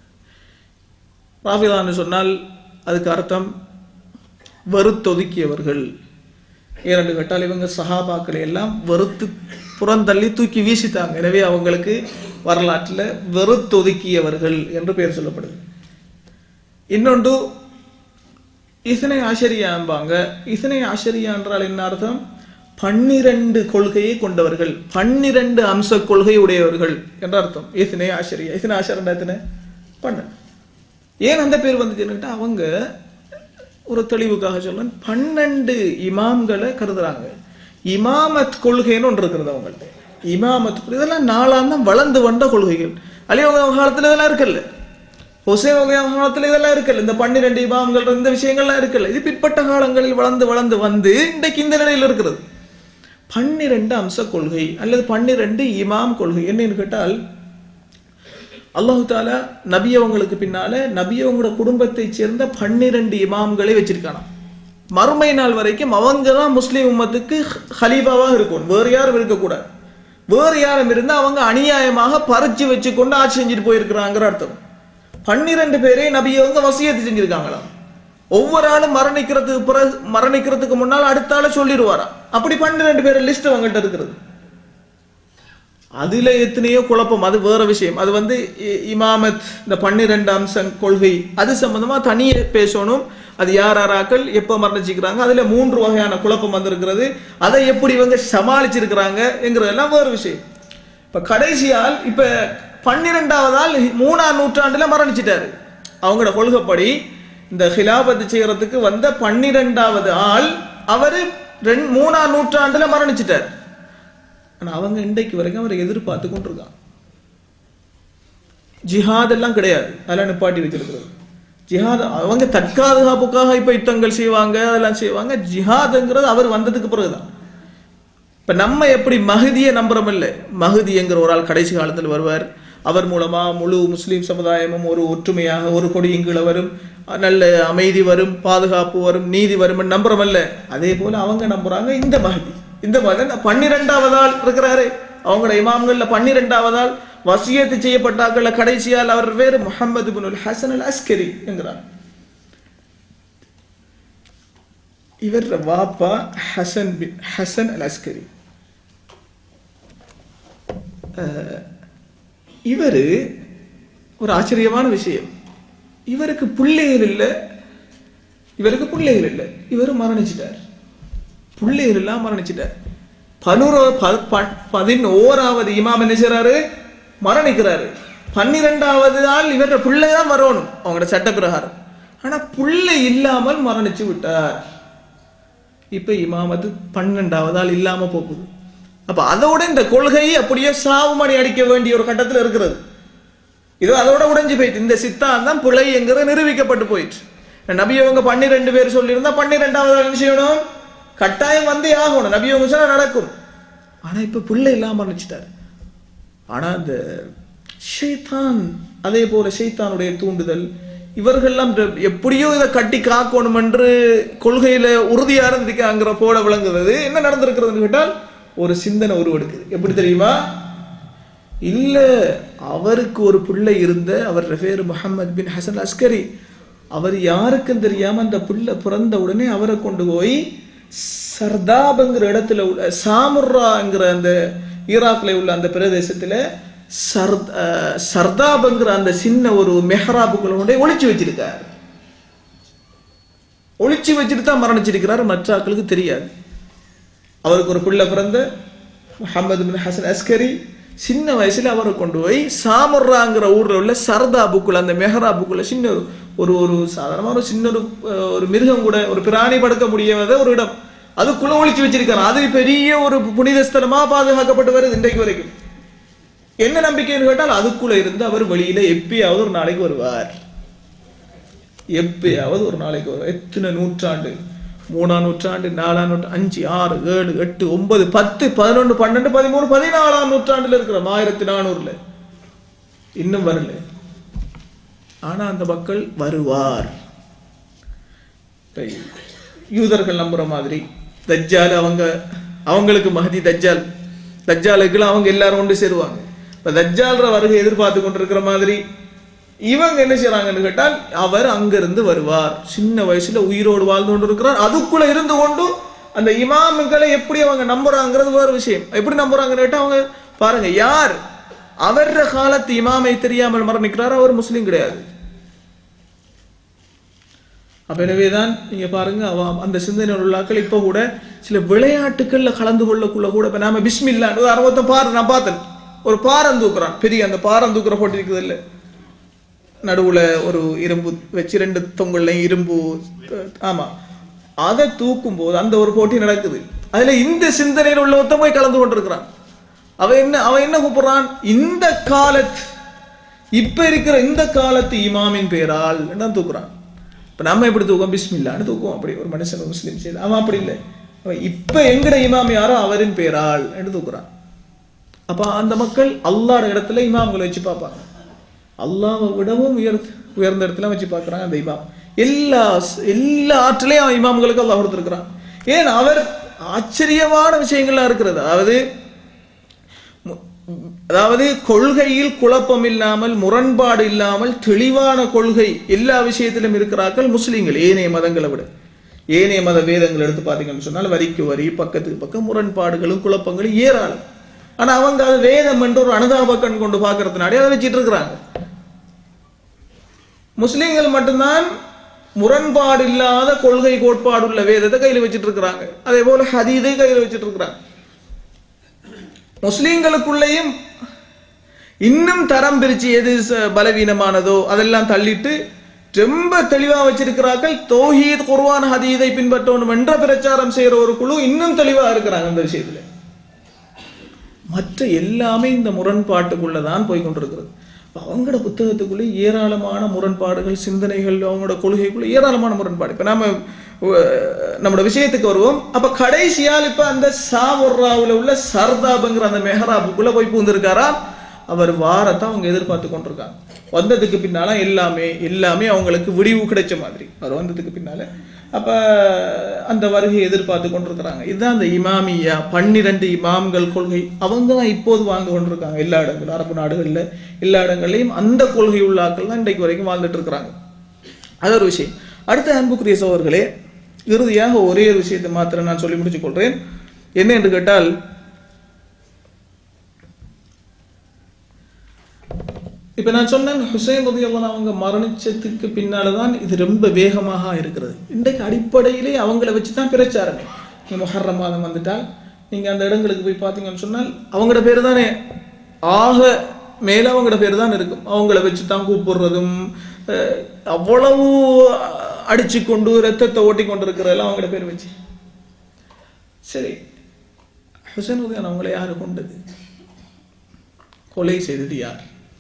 ராஃபிதான்னு சொன்னால் அதுக்கு அர்த்தம் வெறுத்தொதுக்கியவர்கள் ஏனென்று கேட்டால் இவங்க சஹாபாக்களை எல்லாம் வெறுத்து புறந்தள்ளி தூக்கி வீசித்தாங்க எனவே அவங்களுக்கு வரலாற்றில் வெறுத்தொதுக்கியவர்கள் என்று பெயர் சொல்லப்படுது இன்னொன்று இசனை ஆச்சரியாம்பாங்க இசனை ஆச்சரியா என்றால் என்ன அர்த்தம் பன்னிரண்டு கொள்கையை கொண்டவர்கள் பன்னிரண்டு அம்ச கொள்கை உடையவர்கள் என்ற அர்த்தம் இசனை ஆச்சரியா இசனை ஆச்சரண்டா எத்தனை பண்ண ஏன் அந்த பேர் வந்துச்சுன்னு கேட்டா அவங்க ஒரு தெளிவுக்காக சொல்றேன் பன்னெண்டு இமாம்களை கருதுறாங்க இமாமத் கொள்கைன்னு ஒன்று இருக்கிறது அவங்கள்ட்ட இமாமத் கொள்கை. இதெல்லாம் நாளாந்தம் வளர்ந்து வந்த கொள்கைகள் அலி அவங்க காலத்துல இதெல்லாம் இருக்குல்ல ஹுசேன் அவங்க காலத்துல இதெல்லாம் இருக்குல்ல இந்த பன்னிரெண்டு இமாம்கள் இந்த விஷயங்கள்லாம் இருக்குல்ல இது பிற்பட்ட காலங்களில் வளர்ந்து வளர்ந்து வந்து இன்றைக்கு இந்த நிலையில் இருக்கிறது பன்னிரெண்டு அம்ச கொள்கை அல்லது பன்னிரெண்டு இமாம் கொள்கை என்னன்னு கேட்டால் அல்லாஹு தாலா நபி அவங்களுக்கு பின்னால நபி அவங்களோட குடும்பத்தை சேர்ந்த பன்னிரண்டு இமாம்களை வச்சிருக்கானாம் மறுமை நாள் வரைக்கும் அவங்க தான் முஸ்லீம் உம்மத்துக்கு ஹலீஃபாவாக இருக்கும் வேறு யாரும் இருக்கக்கூடாது வேறு யாரும் இருந்தா அவங்க அநியாயமாக பறிச்சு வச்சு கொண்டு ஆட்சி செஞ்சுட்டு போயிருக்கிறாங்கிற அர்த்தம் பன்னிரண்டு பேரே நபி அவங்க வசியத்து செஞ்சிருக்காங்களாம் ஒவ்வொரு ஆளும் மரணிக்கிறதுக்கு பிறகு மரணிக்கிறதுக்கு முன்னால் அடுத்த ஆளை சொல்லிடுவாராம் அப்படி பன்னிரண்டு பேர் லிஸ்ட் அவங்கள்ட்ட இருக்கிறது அதுல எத்தனையோ குழப்பம் அது வேற விஷயம் அது வந்து இ- இமாமத் இந்த பன்னிரெண்டு அம்சம் கொள்கை அது சம்பந்தமா தனியே பேசணும் அது யார் யாராக்கள் எப்ப மரணிச்சுக்கிறாங்க அதுல மூன்று வகையான குழப்பம் வந்திருக்கிறது அதை எப்படி இவங்க சமாளிச்சிருக்கிறாங்க என்கிறதெல்லாம் வேறு விஷயம் இப்ப கடைசியால் இப்ப பன்னிரெண்டாவது ஆள் மூணாம் நூற்றாண்டுல மரணிச்சிட்டாரு அவங்களோட கொள்கைப்படி இந்த ஹிலாபத்து செய்யறதுக்கு வந்த பன்னிரெண்டாவது ஆள் அவரு ரெண்டு மூணாம் நூற்றாண்டுல மரணிச்சிட்டார் ஆனா அவங்க இன்றைக்கு வரைக்கும் அவரை எதிர்பார்த்து கொண்டிருக்காங்க ஜிஹாத் எல்லாம் கிடையாது அதெல்லாம் நிப்பாட்டி வச்சிருக்கிறது ஜிஹாத் அவங்க தற்காதுகாப்புக்காக இப்ப யுத்தங்கள் செய்வாங்க அதெல்லாம் செய்வாங்க ஜிஹாத்ங்கிறது அவர் வந்ததுக்கு பிறகுதான் இப்ப நம்ம எப்படி மஹதியை நம்புறோம் இல்ல மஹதிங்கிற ஒரு ஆள் கடைசி காலத்தில் வருவார் அவர் மூலமா முழு முஸ்லிம் சமுதாயமும் ஒரு ஒற்றுமையாக ஒரு கொடியின் கீழே வரும் நல்ல அமைதி வரும் பாதுகாப்பு வரும் நீதி வரும் நம்புறோம் இல்ல அதே போல அவங்க நம்புறாங்க இந்த மஹதி இந்த மகன் பன்னிரெண்டாவது ஆள் இருக்கிறாரு அவங்களோட இமாம்கள்ல பன்னிரெண்டாவது ஆள் வசியத்து செய்யப்பட்டாக்கள்ல கடைசியால் அவர் வேறு Muhammad bin Hasan al Askari என்கிறார் இவர் வாப்பா Hasan bin Hasan al Askari இவர் ஒரு ஆச்சரியமான விஷயம் இவருக்கு பிள்ளைகள் இல்லை இவருக்கு பிள்ளைகள் இல்லை இவர் மரணிச்சிட்டார் பிள்ளைகள் எல்லாம் மரணிச்சிட்டார் பதினோரா ப- ப- பதினோராவது இமாம் என்ன செய்றாரு மரணிக்கிறாரு பன்னிரெண்டாவது ஆள் இவர பிள்ளை தான் வரணும் அவங்களோட சட்ட பிரகாரம் ஆனா பிள்ளை இல்லாமல் மரணிச்சு விட்டார் இப்ப இமாமத்து பன்னெண்டாவது ஆள் இல்லாம போகுது அப்ப அதோட இந்த கொள்கை அப்படியே சாவு மணி அடிக்க வேண்டிய ஒரு கட்டத்துல இருக்கிறது இது அதோட உடைஞ்சு போயிட்டு இந்த சித்தாந்தம் பிழை என்கிறது நிரூபிக்கப்பட்டு போயிட்டு நபி அவங்க பன்னிரெண்டு பேர் சொல்லியிருந்தா பன்னிரெண்டாவது ஆள் என்ன செய்யணும் கட்டாயம் வந்தே ஆகணும் நபி அவங்க சொன்னா நடக்கும் ஆனா இப்ப பிள்ளை இல்லாம மரணிச்சிட்டாரு ஆனா இந்த ஷைத்தான் அதே போல ஷைத்தானுடைய தூண்டுதல் இவர்கள்லாம் இந்த- எப்படியோ இதை கட்டி காக்கணும் என்று கொள்கையில உறுதியா இருந்திருக்காங்கிற போல விளங்குறது என்ன நடந்திருக்கிறதுன்னு கேட்டால் ஒரு சிந்தனை உருவெடுக்குது எப்படி தெரியுமா இல்ல அவருக்கு ஒரு பிள்ளை இருந்த அவர் பேரு முஹம்மது பின் ஹசன் அஸ்கரி அவர் யாருக்கும் தெரியாம அந்த பிள்ளை பிறந்த உடனே அவரை கொண்டு போய் சர்தாப்ங்கிற இடத்துல உள்ள சாமுர்ராங்கிற அந்த ஈராக்ல உள்ள அந்த பிரதேசத்துல சர்த் அஹ், சர்தாப்ங்கிற அந்த சின்ன ஒரு மெஹராபுக்குள்ள கொண்டு போய் ஒளிச்சு வச்சிருக்காரு ஒளிச்சு வச்சுட்டு தான் மரணிச்சிருக்கிறார் மற்ற ஆட்களுக்கு தெரியாது அவருக்கு ஒரு பிள்ளை பிறந்த முஹம்மது பின் ஹசன் அஸ்கரி சின்ன வயசுல அவரை கொண்டு போய் சாமர்ராங்கிற ஊர்ல உள்ள சரதாபுக்குள்ள அந்த மெஹராபுக்குள்ள சின்ன ஒரு ஒரு ஒரு சாதாரணமான ஒரு சின்ன ஒரு அஹ், ஒரு மிருகம் கூட ஒரு பிராணி படுக்க முடியாத ஒரு இடம் அதுக்குள்ள ஒளிச்சு வச்சிருக்காரு அது பெரிய ஒரு புனித ஸ்தலமா பாதுகாக்கப்பட்டு வருது இன்றைக்கு வரைக்கும் என்ன நம்பிக்கைன்னு கேட்டால் அதுக்குள்ள இருந்து அவர் வெளியில எப்பயாவது ஒரு நாளைக்கு வருவார் எப்பயாவது ஒரு நாளைக்கு வரும் எத்தனை நூற்றாண்டு மூணாம் நூற்றாண்டு நாலாம் நூற்றாண்டு அஞ்சு ஆறு ஏழு எட்டு ஒன்பது பத்து பதினொன்று பன்னெண்டு பதிமூணு பதினாலாம் நூற்றாண்டுல இருக்கிறோம் ஆயிரத்தி நானூறுல இன்னும் வரல ஆனா அந்த மக்கள் வருவார் இப்ப யூதர்கள் நம்புற மாதிரி தஜ்ஜால் அவங்க அவங்களுக்கு மஹதி தஜ்ஜால் தஜ்ஜாலுக்குலாம் அவங்க எல்லாரும் ஒன்று சேருவாங்க இப்ப தஜ்ஜால்ற வருகை எதிர்பார்த்து கொண்டிருக்கிற மாதிரி இவங்க என்ன செய்றாங்கன்னு கேட்டால் அவர் அங்கிருந்து வருவார் சின்ன வயசுல உயிரோடு வாழ்ந்து கொண்டிருக்கிறார் அதுக்குள்ள இருந்து கொண்டு அந்த இமாம்களை எப்படி அவங்க நம்புறாங்கிறது வேற விஷயம் எப்படி நம்புறாங்கன்னு கேட்டா அவங்க பாருங்க யார் அவர காலத்து இமாமை தெரியாமல் மரணிக்கிறாரோ அவர் முஸ்லீம் கிடையாது அப்ப எனவேதான் நீங்க பாருங்க அவ அந்த சிந்தனை உள்ளாக்கள் இப்ப கூட சில விளையாட்டுகள்ல கலந்து கொள்ளக்குள்ள கூட இப்ப நாம பிஸ்மில்லா அறுபத்த பாரு நான் பார்த்தேன் ஒரு பாரம் தூக்குறான் பெரிய அந்த பாரம் தூக்குற போட்டி இருக்குது இல்ல நடுவுல ஒரு இரும்பு வச்சு ரெண்டு தொங்கல்லையும் இரும்பு அஹ், ஆமா அதை தூக்கும் போது அந்த ஒரு போட்டி நடக்குது அதுல இந்த சிந்தனையில் உள்ள ஒருத்தன் போய் கலந்து கொண்டிருக்கிறான் அவன் என்ன அவன் என்ன கூப்பிடுறான் இந்த காலத்து இப்ப இருக்கிற இந்த காலத்து இமாமின் பேரால் என்ன தூக்குறான் இப்ப நம்ம எப்படி தூக்கம் பிஸ்மில்லான்னு தூக்குவோம் அப்படி ஒரு மனுஷன் முஸ்லீம் செய்து அவன் அப்படி இல்லை அவன் இப்ப எங்கட இமாம் யாரோ அவரின் பேரால் என்று தூக்குறான் அப்ப அந்த மக்கள் அல்லாட இடத்துல இமாம்களை வச்சு பார்ப்பாங்க அல்லாவை விடவும் உயர் உயர்ந்த இடத்துல வச்சு பார்க்கறாங்க அந்த இமாம் எல்லா எல்லா ஆற்றலையும் அவன் இமாம்களுக்கு அல்லாஹ் கொடுத்துருக்கிறான் ஏன் அவர் ஆச்சரியமான விஷயங்கள்லாம் இருக்கிறது அதாவது மு- அதாவது கொள்கையில் குழப்பம் இல்லாமல் முரண்பாடு இல்லாமல் தெளிவான கொள்கை எல்லா விஷயத்திலும் இருக்கிறார்கள் முஸ்லிம்கள் ஏனைய மதங்களை விட ஏனைய மத வேதங்கள் எடுத்து பார்த்தீங்கன்னு சொன்னால் வரிக்கு வரி பக்கத்துக்கு பக்கம் முரண்பாடுகளும் குழப்பங்களும் ஏராளம் ஆனா அவங்க அது வேதம் என்று ஒரு அனுதாப கண் கொண்டு பார்க்கறதுனாலே அதை வச்சிட்டு இருக்கிறாங்க முஸ்லிம்கள் மட்டும்தான் முரண்பாடு இல்லாத கொள்கை கோட்பாடுள்ள வேதத்தை கையில் வச்சிட்டு இருக்கிறாங்க அதே போல ஹதீதை கையில் வச்சிட்டு இருக்கிறாங்க முஸ்லிம்களுக்குள்ளேயும் இன்னும் தரம் பிரிச்சு எது ச- பலவீனமானதோ அதெல்லாம் தள்ளிட்டு ரொம்ப தெளிவா வச்சிருக்கிறார்கள் தௌஹீத் குர்ஆன் ஹதீதை பின்பற்றணும் என்ற பிரச்சாரம் செய்யற ஒரு குழு இன்னும் தெளிவா இருக்கிறாங்க அந்த விஷயத்துல மற்ற எல்லாமே இந்த முரண்பாட்டுக்குள்ள தான் போய் கொண்டிருக்கிறது அப்ப அவங்களோட புத்தகத்துக்குள்ளே ஏராளமான முரண்பாடுகள் சிந்தனைகள் அவங்களோட கொள்கைக்குள்ள ஏராளமான முரண்பாடு இப்ப நாம அஹ், நம்மளோட விஷயத்துக்கு வருவோம் அப்ப கடைசியால் இப்ப அந்த சாவுர்ராவுல உள்ள சர்தாபுங்கிற அந்த மெஹராபுக்குள்ள போய் பூந்திருக்காராம் அவர் வாரத்தை அவங்க எதிர்பார்த்து கொண்டிருக்காங்க வந்ததுக்கு பின்னால எல்லாமே எல்லாமே அவங்களுக்கு விடிவு கிடைச்ச மாதிரி அவர் வந்ததுக்கு பின்னால அப்ப அந்த வருகையை எதிர்பார்த்து கொண்டிருக்கிறாங்க இதுதான் அந்த இமாமியா பன்னிரண்டு இமாம்கள் கொள்கை அவங்க தான் இப்போது வாழ்ந்து கொண்டிருக்காங்க எல்லா இடங்களும் அரபு நாடுகள்ல எல்லா இடங்கள்லையும் அந்த கொள்கை உள்ள ஆட்கள் தான் இன்றைக்கு வரைக்கும் வாழ்ந்துட்டு இருக்கிறாங்க அது ஒரு விஷயம் அடுத்த அன்புக்குரிய சோழர்களே இறுதியாக ஒரே ஒரு விஷயத்தை மாத்திரம் நான் சொல்லி முடிச்சுக் கொள்றேன் என்ன என்று கேட்டால் இப்ப நான் சொன்னேன் ஹுசைன் ரதியல்லாஹு அவங்க மரணிச்சதுக்கு பின்னாலதான் இது ரொம்ப வேகமாக இருக்கிறது இன்றைக்கு அடிப்படையிலே அவங்கள வச்சு தான் பிரச்சாரமே நீங்க முஹர்ரம் மாதம் வந்துட்டால் நீங்க அந்த இடங்களுக்கு போய் பார்த்தீங்கன்னு சொன்னால் அவங்களோட பேர் தானே ஆக மேல அவங்களோட பேர் தான் இருக்கும் அவங்கள வச்சு தான் கூப்பிடுறதும் அஹ், அவ்வளவு அடிச்சு கொண்டு ரத்தத்தை ஓட்டி கொண்டு இருக்கிறதெல்லாம் அவங்களோட பேர் வச்சு சரி ஹுசைன் உதயன் அவங்கள யாரு கொண்டது கொலை செய்தது யார்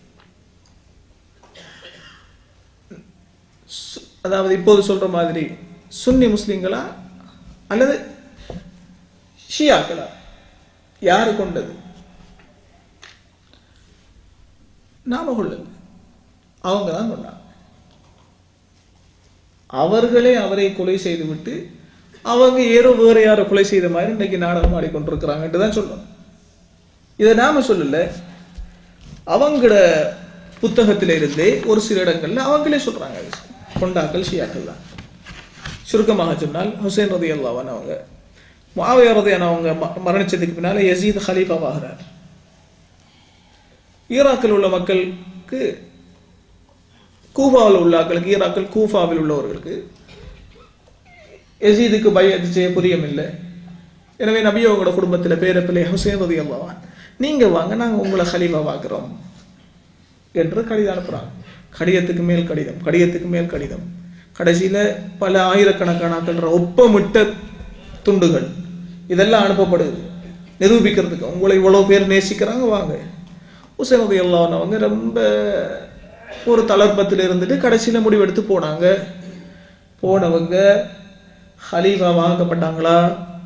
சு- அதாவது இப்போது சொல்ற மாதிரி சுன்னி முஸ்லிம்களா அல்லது ஷியாக்களா யாரு கொண்டது நாம கொள்ளல அவங்க தான் கொண்டாங்க அவர்களே அவரை கொலை செய்து விட்டு அவங்க ஏதோ வேற யாரோ கொலை செய்த மாதிரி இன்னைக்கு நாடகம் ஆடிக்கொண்டிருக்கிறாங்கன்ட்டு தான் சொல்லணும் இதை நாம சொல்லல அவங்களோட புத்தகத்தில இருந்தே ஒரு சில இடங்கள்ல அவங்களே சொல்றாங்க கொண்டாக்கள் ஷியாக்கள் தான் சுருக்கமாக சொன்னால் ஹுசைன் ரதி அல்லாவான் அவங்க மாவையறதையான அவங்க ம- மரணிச்சதுக்கு பின்னால யசீத் ஹலீஃபாவாகிறார் ஈராக்கில் உள்ள மக்களுக்கு கூஃபாவில் உள்ள ஆட்களுக்கு ஈராக்கில் கூஃபாவில் உள்ளவர்களுக்கு யசீதுக்கு பயத்து செய்ய புரியமில்லை எனவே நபியோங்களோட குடும்பத்தில் பேரப்பிள்ளை ஹுசேன் ரதி அல்லாவான் நீங்க வாங்க நாங்க உங்களை ஹலீஃபா வாக்குறோம் என்று கடிதம் அனுப்புறாங்க கடிதத்துக்கு மேல் கடிதம் கடிதத்துக்கு மேல் கடிதம் கடைசியில பல ஆயிரக்கணக்கான ஆட்கள் ஒப்பமிட்ட துண்டுகள் இதெல்லாம் அனுப்பப்படுது நிரூபிக்கிறதுக்கு உங்களை இவ்வளவு பேர் நேசிக்கிறாங்க வாங்க ஹுசேன் ரதி அல்லாஹ் அவங்க ரொம்ப ஒரு தளர்ப்பத்தில் இருந்துட்டு கடைசியில முடிவெடுத்து போனாங்க போனவங்க ஹலீஃபா வாங்கப்பட்டாங்களா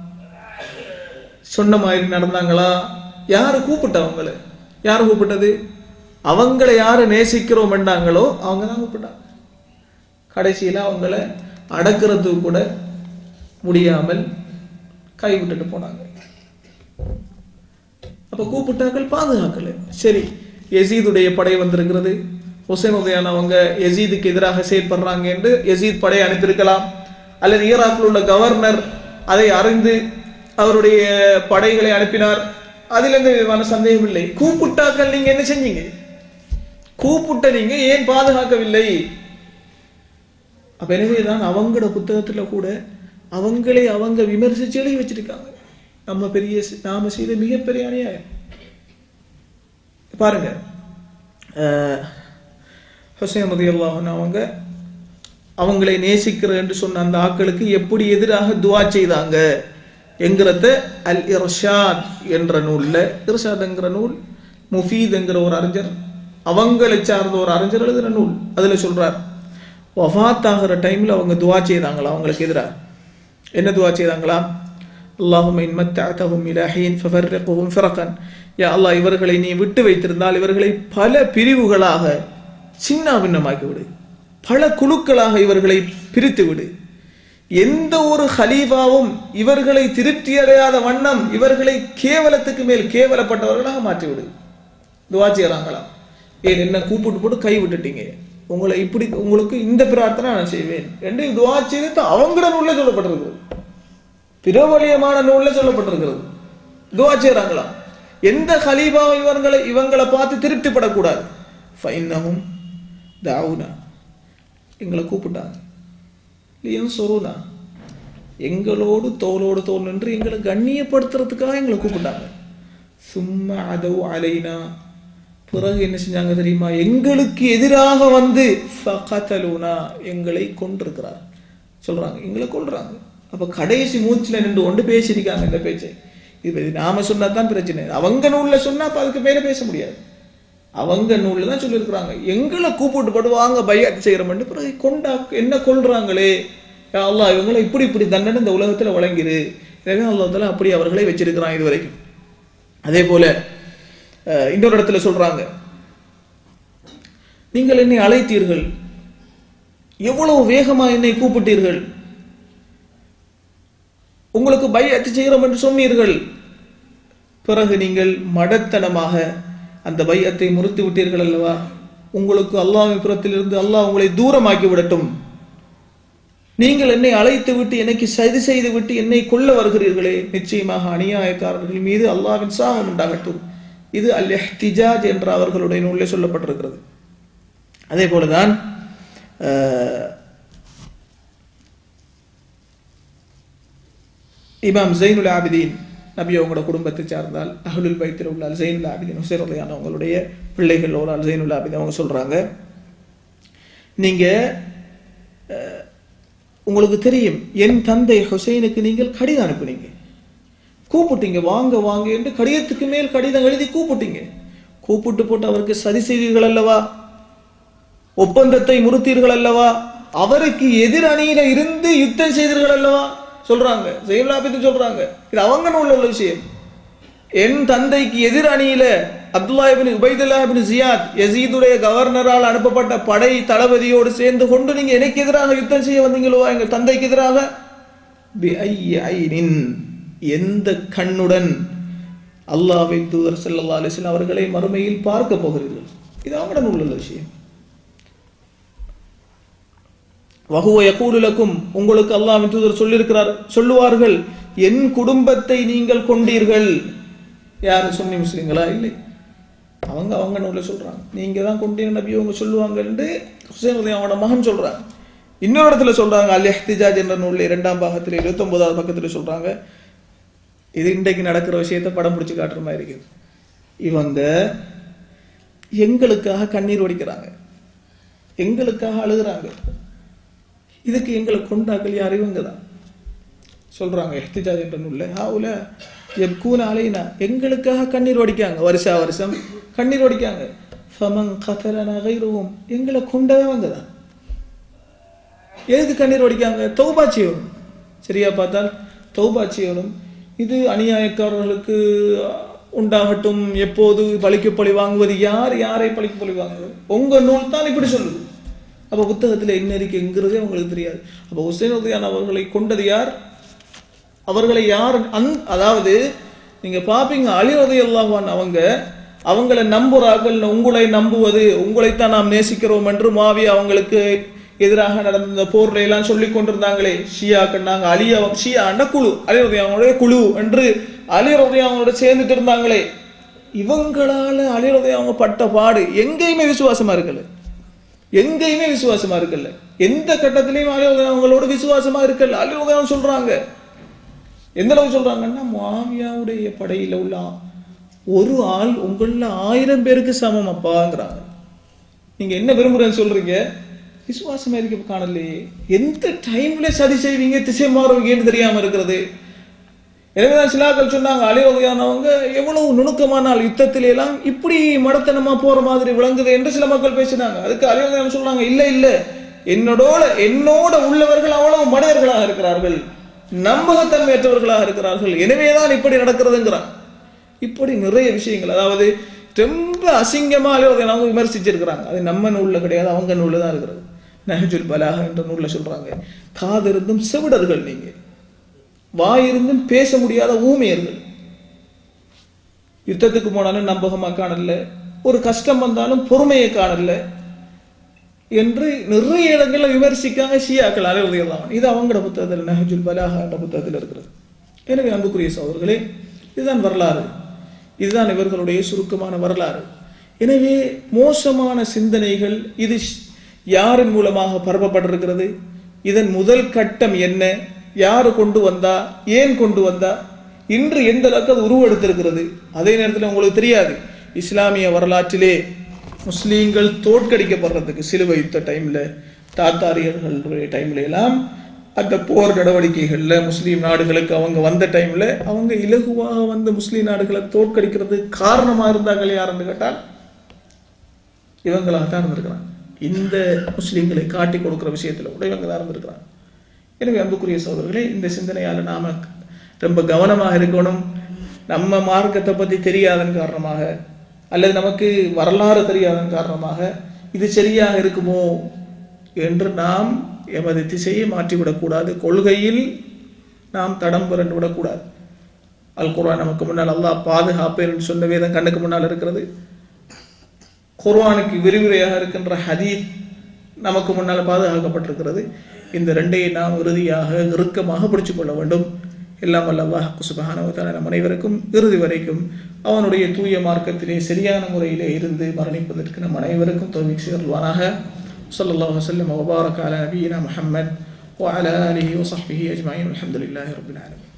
சொன்ன மாதிரி நடந்தாங்களா யாரு கூப்பிட்டவங்கள யாரு கூப்பிட்டது அவங்கள யாரு நேசிக்கிறோம் என்றாங்களோ அவங்க தான் கூப்பிட்டாங்க கடைசியில அவங்கள அடக்கிறதுக்கு கூட முடியாமல் கைவிட்டுட்டு போனாங்க அப்ப கூப்பிட்டாக்கள் பாதுகாக்கல சரி யசீதுடைய படை வந்திருக்கிறது ஹுசைன் உதயான் அவங்க யசீதுக்கு எதிராக செயற்படுறாங்க என்று யசீத் படையை அனுப்பியிருக்கலாம் அல்லது ஈராக்கில் உள்ள கவர்னர் அதை அறிந்து அவருடைய படைகளை அனுப்பினார் அதில் எந்த விதமான சந்தேகம் இல்லை கூப்பிட்டாக்கள் நீங்க என்ன செஞ்சீங்க கூப்பிட்ட நீங்க ஏன் பாதுகாக்கவில்லை அப்ப எனவேதான் அவங்களோட புத்தகத்துல கூட அவங்களே அவங்க விமர்சிச்சு எழுதி வச்சிருக்காங்க நம்ம பெரிய நாம செய்த மிகப்பெரிய அநியாயம் பாருங்க அஹ், ஹுசைன் ரலியல்லாஹு அன்ஹு அவங்க அவங்களை நேசிக்கிறேன் என்று சொன்ன அந்த ஆட்களுக்கு எப்படி எதிராக துவா செய்தாங்க என்கிறத அல் இர்ஷாத் என்ற நூல்ல இர்ஷாத் என்கிற நூல் முஃபீத் என்கிற ஒரு அறிஞர் அவங்களை சார்ந்த ஒரு அறிஞர் எழுதுற நூல் அதுல சொல்றார் வஃபாத் ஆகிற டைம்ல அவங்க துவா செய்தாங்களா அவங்களுக்கு எதிராக என்ன துவா செய்தாங்களா அல்லாஹும் இன் மத்தஅதஹும் இலா ஹீன் ஃபஃபர்ரிகுஹும் ஃபிரகன் யா அல்லாஹ் இவர்களை நீ விட்டு வைத்திருந்தால் இவர்களை பல பிரிவுகளாக சின்ன பின்னமாக்கி விடு பல குழுக்களாக இவர்களை பிரித்து விடு எந்த ஒரு ஹலீஃபாவும் இவர்களை திருப்தி அடையாத வண்ணம் இவர்களை கேவலத்துக்கு மேல் கேவலப்பட்டவர்களாக மாற்றிவிடு துவா செய்யறாங்களாம் ஏன் என்ன கூப்பிட்டு போட்டு கை விட்டுட்டீங்க உங்களை இப்படி உங்களுக்கு இந்த பிரார்த்தனை நான் செய்வேன் என்று துவா செய்து அவங்கள நூல்ல சொல்லப்பட்டிருக்கிறது பிரபலியமான நூல்ல சொல்லப்பட்டிருக்கிறது துவா செய்யறாங்களாம் எந்த ஹலீஃபா இவங்களை இவங்களை பார்த்து திருப்திப்படக்கூடாது ஃபைன்னஹும் தாவுனா எங்களை கூப்பிட்டாங்க லியன் சொருனா எங்களோடு தோளோடு தோல் நின்று எங்களை கண்ணியப்படுத்துறதுக்காக எங்களை கூப்பிட்டாங்க சும்மா அதவு அலைனா பிறகு என்ன செஞ்சாங்க தெரியுமா எங்களுக்கு எதிராக வந்து ஃபகதலுனா எங்களை கொண்டிருக்கிறார் சொல்றாங்க எங்களை கொல்றாங்க அப்ப கடைசி மூச்சுல நின்று கொண்டு பேசியிருக்காங்க இந்த பேச்சை இது நாம சொன்னா தான் பிரச்சனை அவங்க நூல்ல சொன்னா அப்ப அதுக்கு மேல பேச முடியாது அவங்க நூல்ல தான் சொல்லியிருக்கிறாங்க எங்களை கூப்பிட்டு போட்டு வாங்க பையாத்து செய்யறோம்னு பிறகு கொண்டா என்ன கொள்றாங்களே யா அல்லாஹ் இவங்களை இப்படி இப்படி தண்டனை இந்த உலகத்துல வழங்கிரு எனவே அல்லாஹ் அப்படி அவர்களை வச்சிருக்கிறான் இது வரைக்கும் அதே போல அஹ், இன்னொரு இடத்துல சொல்றாங்க நீங்கள் என்னை அழைத்தீர்கள் எவ்வளவு வேகமா என்னை கூப்பிட்டீர்கள் உங்களுக்கு பையத்து செய்கிறோம் என்று சொன்னீர்கள் பிறகு நீங்கள் மடத்தனமாக அந்த பையத்தை முறித்து விட்டீர்கள் அல்லவா உங்களுக்கு அல்லாஹ்வின் புறத்திலிருந்து அல்லாஹ் உங்களை தூரமாக்கி விடட்டும் நீங்கள் என்னை அழைத்து விட்டு எனக்கு சதி செய்து விட்டு என்னை கொல்ல வருகிறீர்களே நிச்சயமாக அநியாயக்காரர்கள் மீது அல்லாஹ்வின் சாபம் உண்டாகட்டும் இது அல் இஹ்திஜாஜ் என்ற அவர்களுடைய நூலில் சொல்லப்பட்டிருக்கிறது அதே போலதான் அஹ், இமாம் ஜெயினுல் ஆபிதீன் நபி அவங்களோட குடும்பத்தை சார்ந்தால் அஹ்லுல் பைத்தில் உள்ள ஜெயினுல் ஆபிதீன் ஹுசைன் ரலியான அவங்களுடைய பிள்ளைகள் ஒரு ஆள் ஜெயினுல் ஆபிதீன் அவங்க சொல்றாங்க நீங்க அஹ், உங்களுக்கு தெரியும் என் தந்தை ஹுசைனுக்கு நீங்கள் கடிதம் அனுப்புனீங்க கூப்பிட்டீங்க வாங்க வாங்க என்று கடிதத்துக்கு மேல் கடிதம் எழுதி கூப்பிட்டீங்க கூப்பிட்டு போட்டு அவருக்கு சதி செய்தீர்கள் அல்லவா ஒப்பந்தத்தை முறுத்தீர்கள் அல்லவா அவருக்கு எதிர் அணியில இருந்து யுத்தம் செய்தீர்கள் அல்லவா சொல்றாங்க ஜெயலலாபித்து சொல்றாங்க இது அவங்க நூல்ல உள்ள விஷயம் என் தந்தைக்கு எதிர் அணியில Abdullah ibn Ubaidullah ibn Ziyad யசீதுடைய கவர்னரால் அனுப்பப்பட்ட படை தளபதியோடு சேர்ந்து கொண்டு நீங்க எனக்கு எதிராக யுத்தம் செய்ய வந்தீங்களோ எங்க தந்தைக்கு எதிராக பிஐ ஐனின் எந்த கண்ணுடன் அல்லாஹ்வின் தூதர் ஸல்லல்லாஹு அலைஹி வஸல்லம் அவர்களை மறுமையில் பார்க்க போகிறீர்கள் இது அவங்களோட நூல்ல உள்ள விஷயம் வஹுவ யகூலு லக்கும் உங்களுக்கு அல்லாஹ்வின் தூதர் சொல்லியிருக்கிறார் சொல்லுவார்கள் என் குடும்பத்தை நீங்கள் கொண்டீர்கள் யாரு சுன்னி முஸ்லிம்களா இல்லை அவங்க அவங்க நூல்ல சொல்றாங்க நீங்க தான் கொண்டீங்க நபி அவங்க சொல்லுவாங்கன்னு ஹுசைன் ரதி அவனோட மகன் சொல்றாங்க இன்னொரு இடத்துல சொல்றாங்க அல் இஹ்திஜாஜ் என்ற நூல்ல இரண்டாம் பாகத்தில் இருபத்தி ஒன்பதாவது பக்கத்துல சொல்றாங்க இது இன்றைக்கு நடக்கிற விஷயத்தை படம் பிடிச்சு காட்டுற மாதிரி இருக்குது இவங்க எங்களுக்காக கண்ணீர் வடிக்கிறாங்க எங்களுக்காக அழுகுறாங்க இதுக்கு எங்களை கொண்டாக்கள் யார் இவங்க தான் சொல்றாங்க எஹ்திஜாஜ் என்ற நூல்ல ஹாவுல எப்கூன் அலைனா எங்களுக்காக கண்ணீர் வடிக்காங்க வருஷா வருஷம் கண்ணீர் வடிக்காங்க ஃபமன் கதலன கைருவும் எங்களை கொண்டவங்க தான் எதுக்கு கண்ணீர் வடிக்காங்க தௌபா செய்யணும் சரியா பார்த்தால் தௌபா செய்யணும் இது அநியாயக்காரர்களுக்கு உண்டாகட்டும் எப்போது பழிக்கு பழி வாங்குவது யார் யாரை பழிக்கு பழி வாங்குவது உங்க நூல் தான் இப்படி சொல்லுது அப்ப புத்தகத்துல என்ன இருக்குங்கிறதே உங்களுக்கு தெரியாது அப்ப ஹுசைன் உதயான் அவர்களை கொண்டது யார் அவர்களை யார் அந் அதாவது நீங்க பாப்பீங்க அலி உதயல்லாவான் அவங்க அவங்களை நம்புறார்கள் உங்களை நம்புவது உங்களைத்தான் நாம் நேசிக்கிறோம் என்று மாவி அவங்களுக்கு எதிராக நடந்த இந்த போர்ல எல்லாம் சொல்லி கொண்டிருந்தாங்களே ஷியாக்கள் நாங்க அலி அவங்க ஷியா அண்ட குழு அலி அவங்களுடைய குழு என்று அலி அவங்களோட சேர்ந்துட்டு இருந்தாங்களே இவங்களால அலி அவங்க பட்ட பாடு எங்கேயுமே விசுவாசமா இருக்கல எங்கேயுமே விசுவாசமா இருக்கல எந்த கட்டத்திலையும் அலி அவங்களோட விசுவாசமா இருக்கல அலி அவங்க சொல்றாங்க எந்த அளவுக்கு சொல்றாங்கன்னா மாவியாவுடைய படையில உள்ள ஒரு ஆள் உங்கள ஆயிரம் பேருக்கு சமம் அப்பாங்கிறாங்க நீங்க என்ன விரும்புறேன்னு சொல்றீங்க விசுவாசமா இருக்க காணலையே எந்த டைம்ல சதி செய்வீங்க திசை மாறுவீங்கன்னு தெரியாம இருக்கிறது எனவேதான் சிலாக்கள் சொன்னாங்க அலிவகையானவங்க எவ்வளவு நுணுக்கமான ஆள் யுத்தத்தில எல்லாம் இப்படி மடத்தனமா போற மாதிரி விளங்குது என்று சில மக்கள் பேசினாங்க அதுக்கு அலிவகையான சொல்றாங்க இல்ல இல்ல என்னோட என்னோட உள்ளவர்கள் அவ்வளவு மனிதர்களாக இருக்கிறார்கள் நம்பகத்தன்மையற்றவர்களாக இருக்கிறார்கள் எனவேதான் இப்படி நடக்கிறதுங்கிறான் இப்படி நிறைய விஷயங்கள் அதாவது ரொம்ப அசிங்கமா அவங்க விமர்சிச்சிருக்கிறாங்க அது நம்ம நூல்ல கிடையாது அவங்க நூல்ல தான் இருக்கிறது நஹஜுல் பலாக என்ற நூல்ல சொல்றாங்க காதிருந்தும் செவிடர்கள் நீங்க வாயிருந்தும் பேச முடியாத ஊமையர்கள் யுத்தத்துக்கு போனாலும் நம்பகமா காணல ஒரு கஷ்டம் வந்தாலும் பொறுமையை காணல என்று நிறைய இடங்கள்ல விமர்சிக்காங்க ஷியாக்கள் அலைவதையெல்லாம் இது அவங்களோட புத்தகத்தில் நஹஜுல் பலாஹா என்ற புத்தகத்தில் இருக்கிறது எனவே அன்புக்குரிய சகோதரர்களே இதுதான் வரலாறு இதுதான் இவர்களுடைய சுருக்கமான வரலாறு எனவே மோசமான சிந்தனைகள் இது யாரின் மூலமாக பரப்பப்பட்டிருக்கிறது இதன் முதல் கட்டம் என்ன யாரு கொண்டு வந்தா ஏன் கொண்டு வந்தா இன்று எந்த அளவுக்கு அது உருவெடுத்திருக்கிறது அதே நேரத்தில் உங்களுக்கு தெரியாது இஸ்லாமிய வரலாற்றிலே முஸ்லீம்கள் தோற்கடிக்கப்படுறதுக்கு சிலுவை யுத்த டைம்ல தாத்தாரியர்களுடைய டைம்ல எல்லாம் அந்த போர் நடவடிக்கைகள்ல முஸ்லீம் நாடுகளுக்கு அவங்க வந்த டைம்ல அவங்க இலகுவாக வந்து முஸ்லீம் நாடுகளை தோற்கடிக்கிறது காரணமா இருந்தார்கள் யாருன்னு கேட்டால் இவங்களாக தான் இருந்திருக்கிறாங்க இந்த முஸ்லீம்களை காட்டி கொடுக்கிற விஷயத்துல கூட இவங்க தான் இருந்திருக்கிறாங்க எனவே அன்புக்குரிய சோதர்களே இந்த சிந்தனையால நாம ரொம்ப கவனமாக இருக்கணும் நம்ம மார்க்கத்தை பத்தி தெரியாதன் காரணமாக அல்லது நமக்கு வரலாறு தெரியாதன் காரணமாக இது சரியாக இருக்குமோ என்று நாம் எமது திசையை மாற்றிவிடக்கூடாது கொள்கையில் நாம் தடம் புரண்டு விடக்கூடாது அல் குர்ஆன் நமக்கு முன்னால் அல்லாஹ் பாதுகாப்பேன் என்று சொன்ன வேதம் கண்ணுக்கு முன்னால் இருக்கிறது குர்ஆனுக்கு விரிவுரையாக இருக்கின்ற ஹதீத் நமக்கு முன்னால் பாதுகாக்கப்பட்டிருக்கிறது இந்த ரெண்டையும் நாம் இறுதியாக இறுக்கமாக பிடிச்சுக் கொள்ள வேண்டும் எல்லாம் வல்ல அல்லாஹ் சுபஹானவத்தால நம் அனைவருக்கும் இறுதி வரைக்கும் அவனுடைய தூய மார்க்கத்திலே சரியான முறையிலே இருந்து மரணிப்பதற்கு நம் அனைவருக்கும் தோல்வி சேர்வானாக صلى الله وسلم وبارك على نبينا محمد وعلى آله وصحبه أجمعين والحمد لله رب العالمين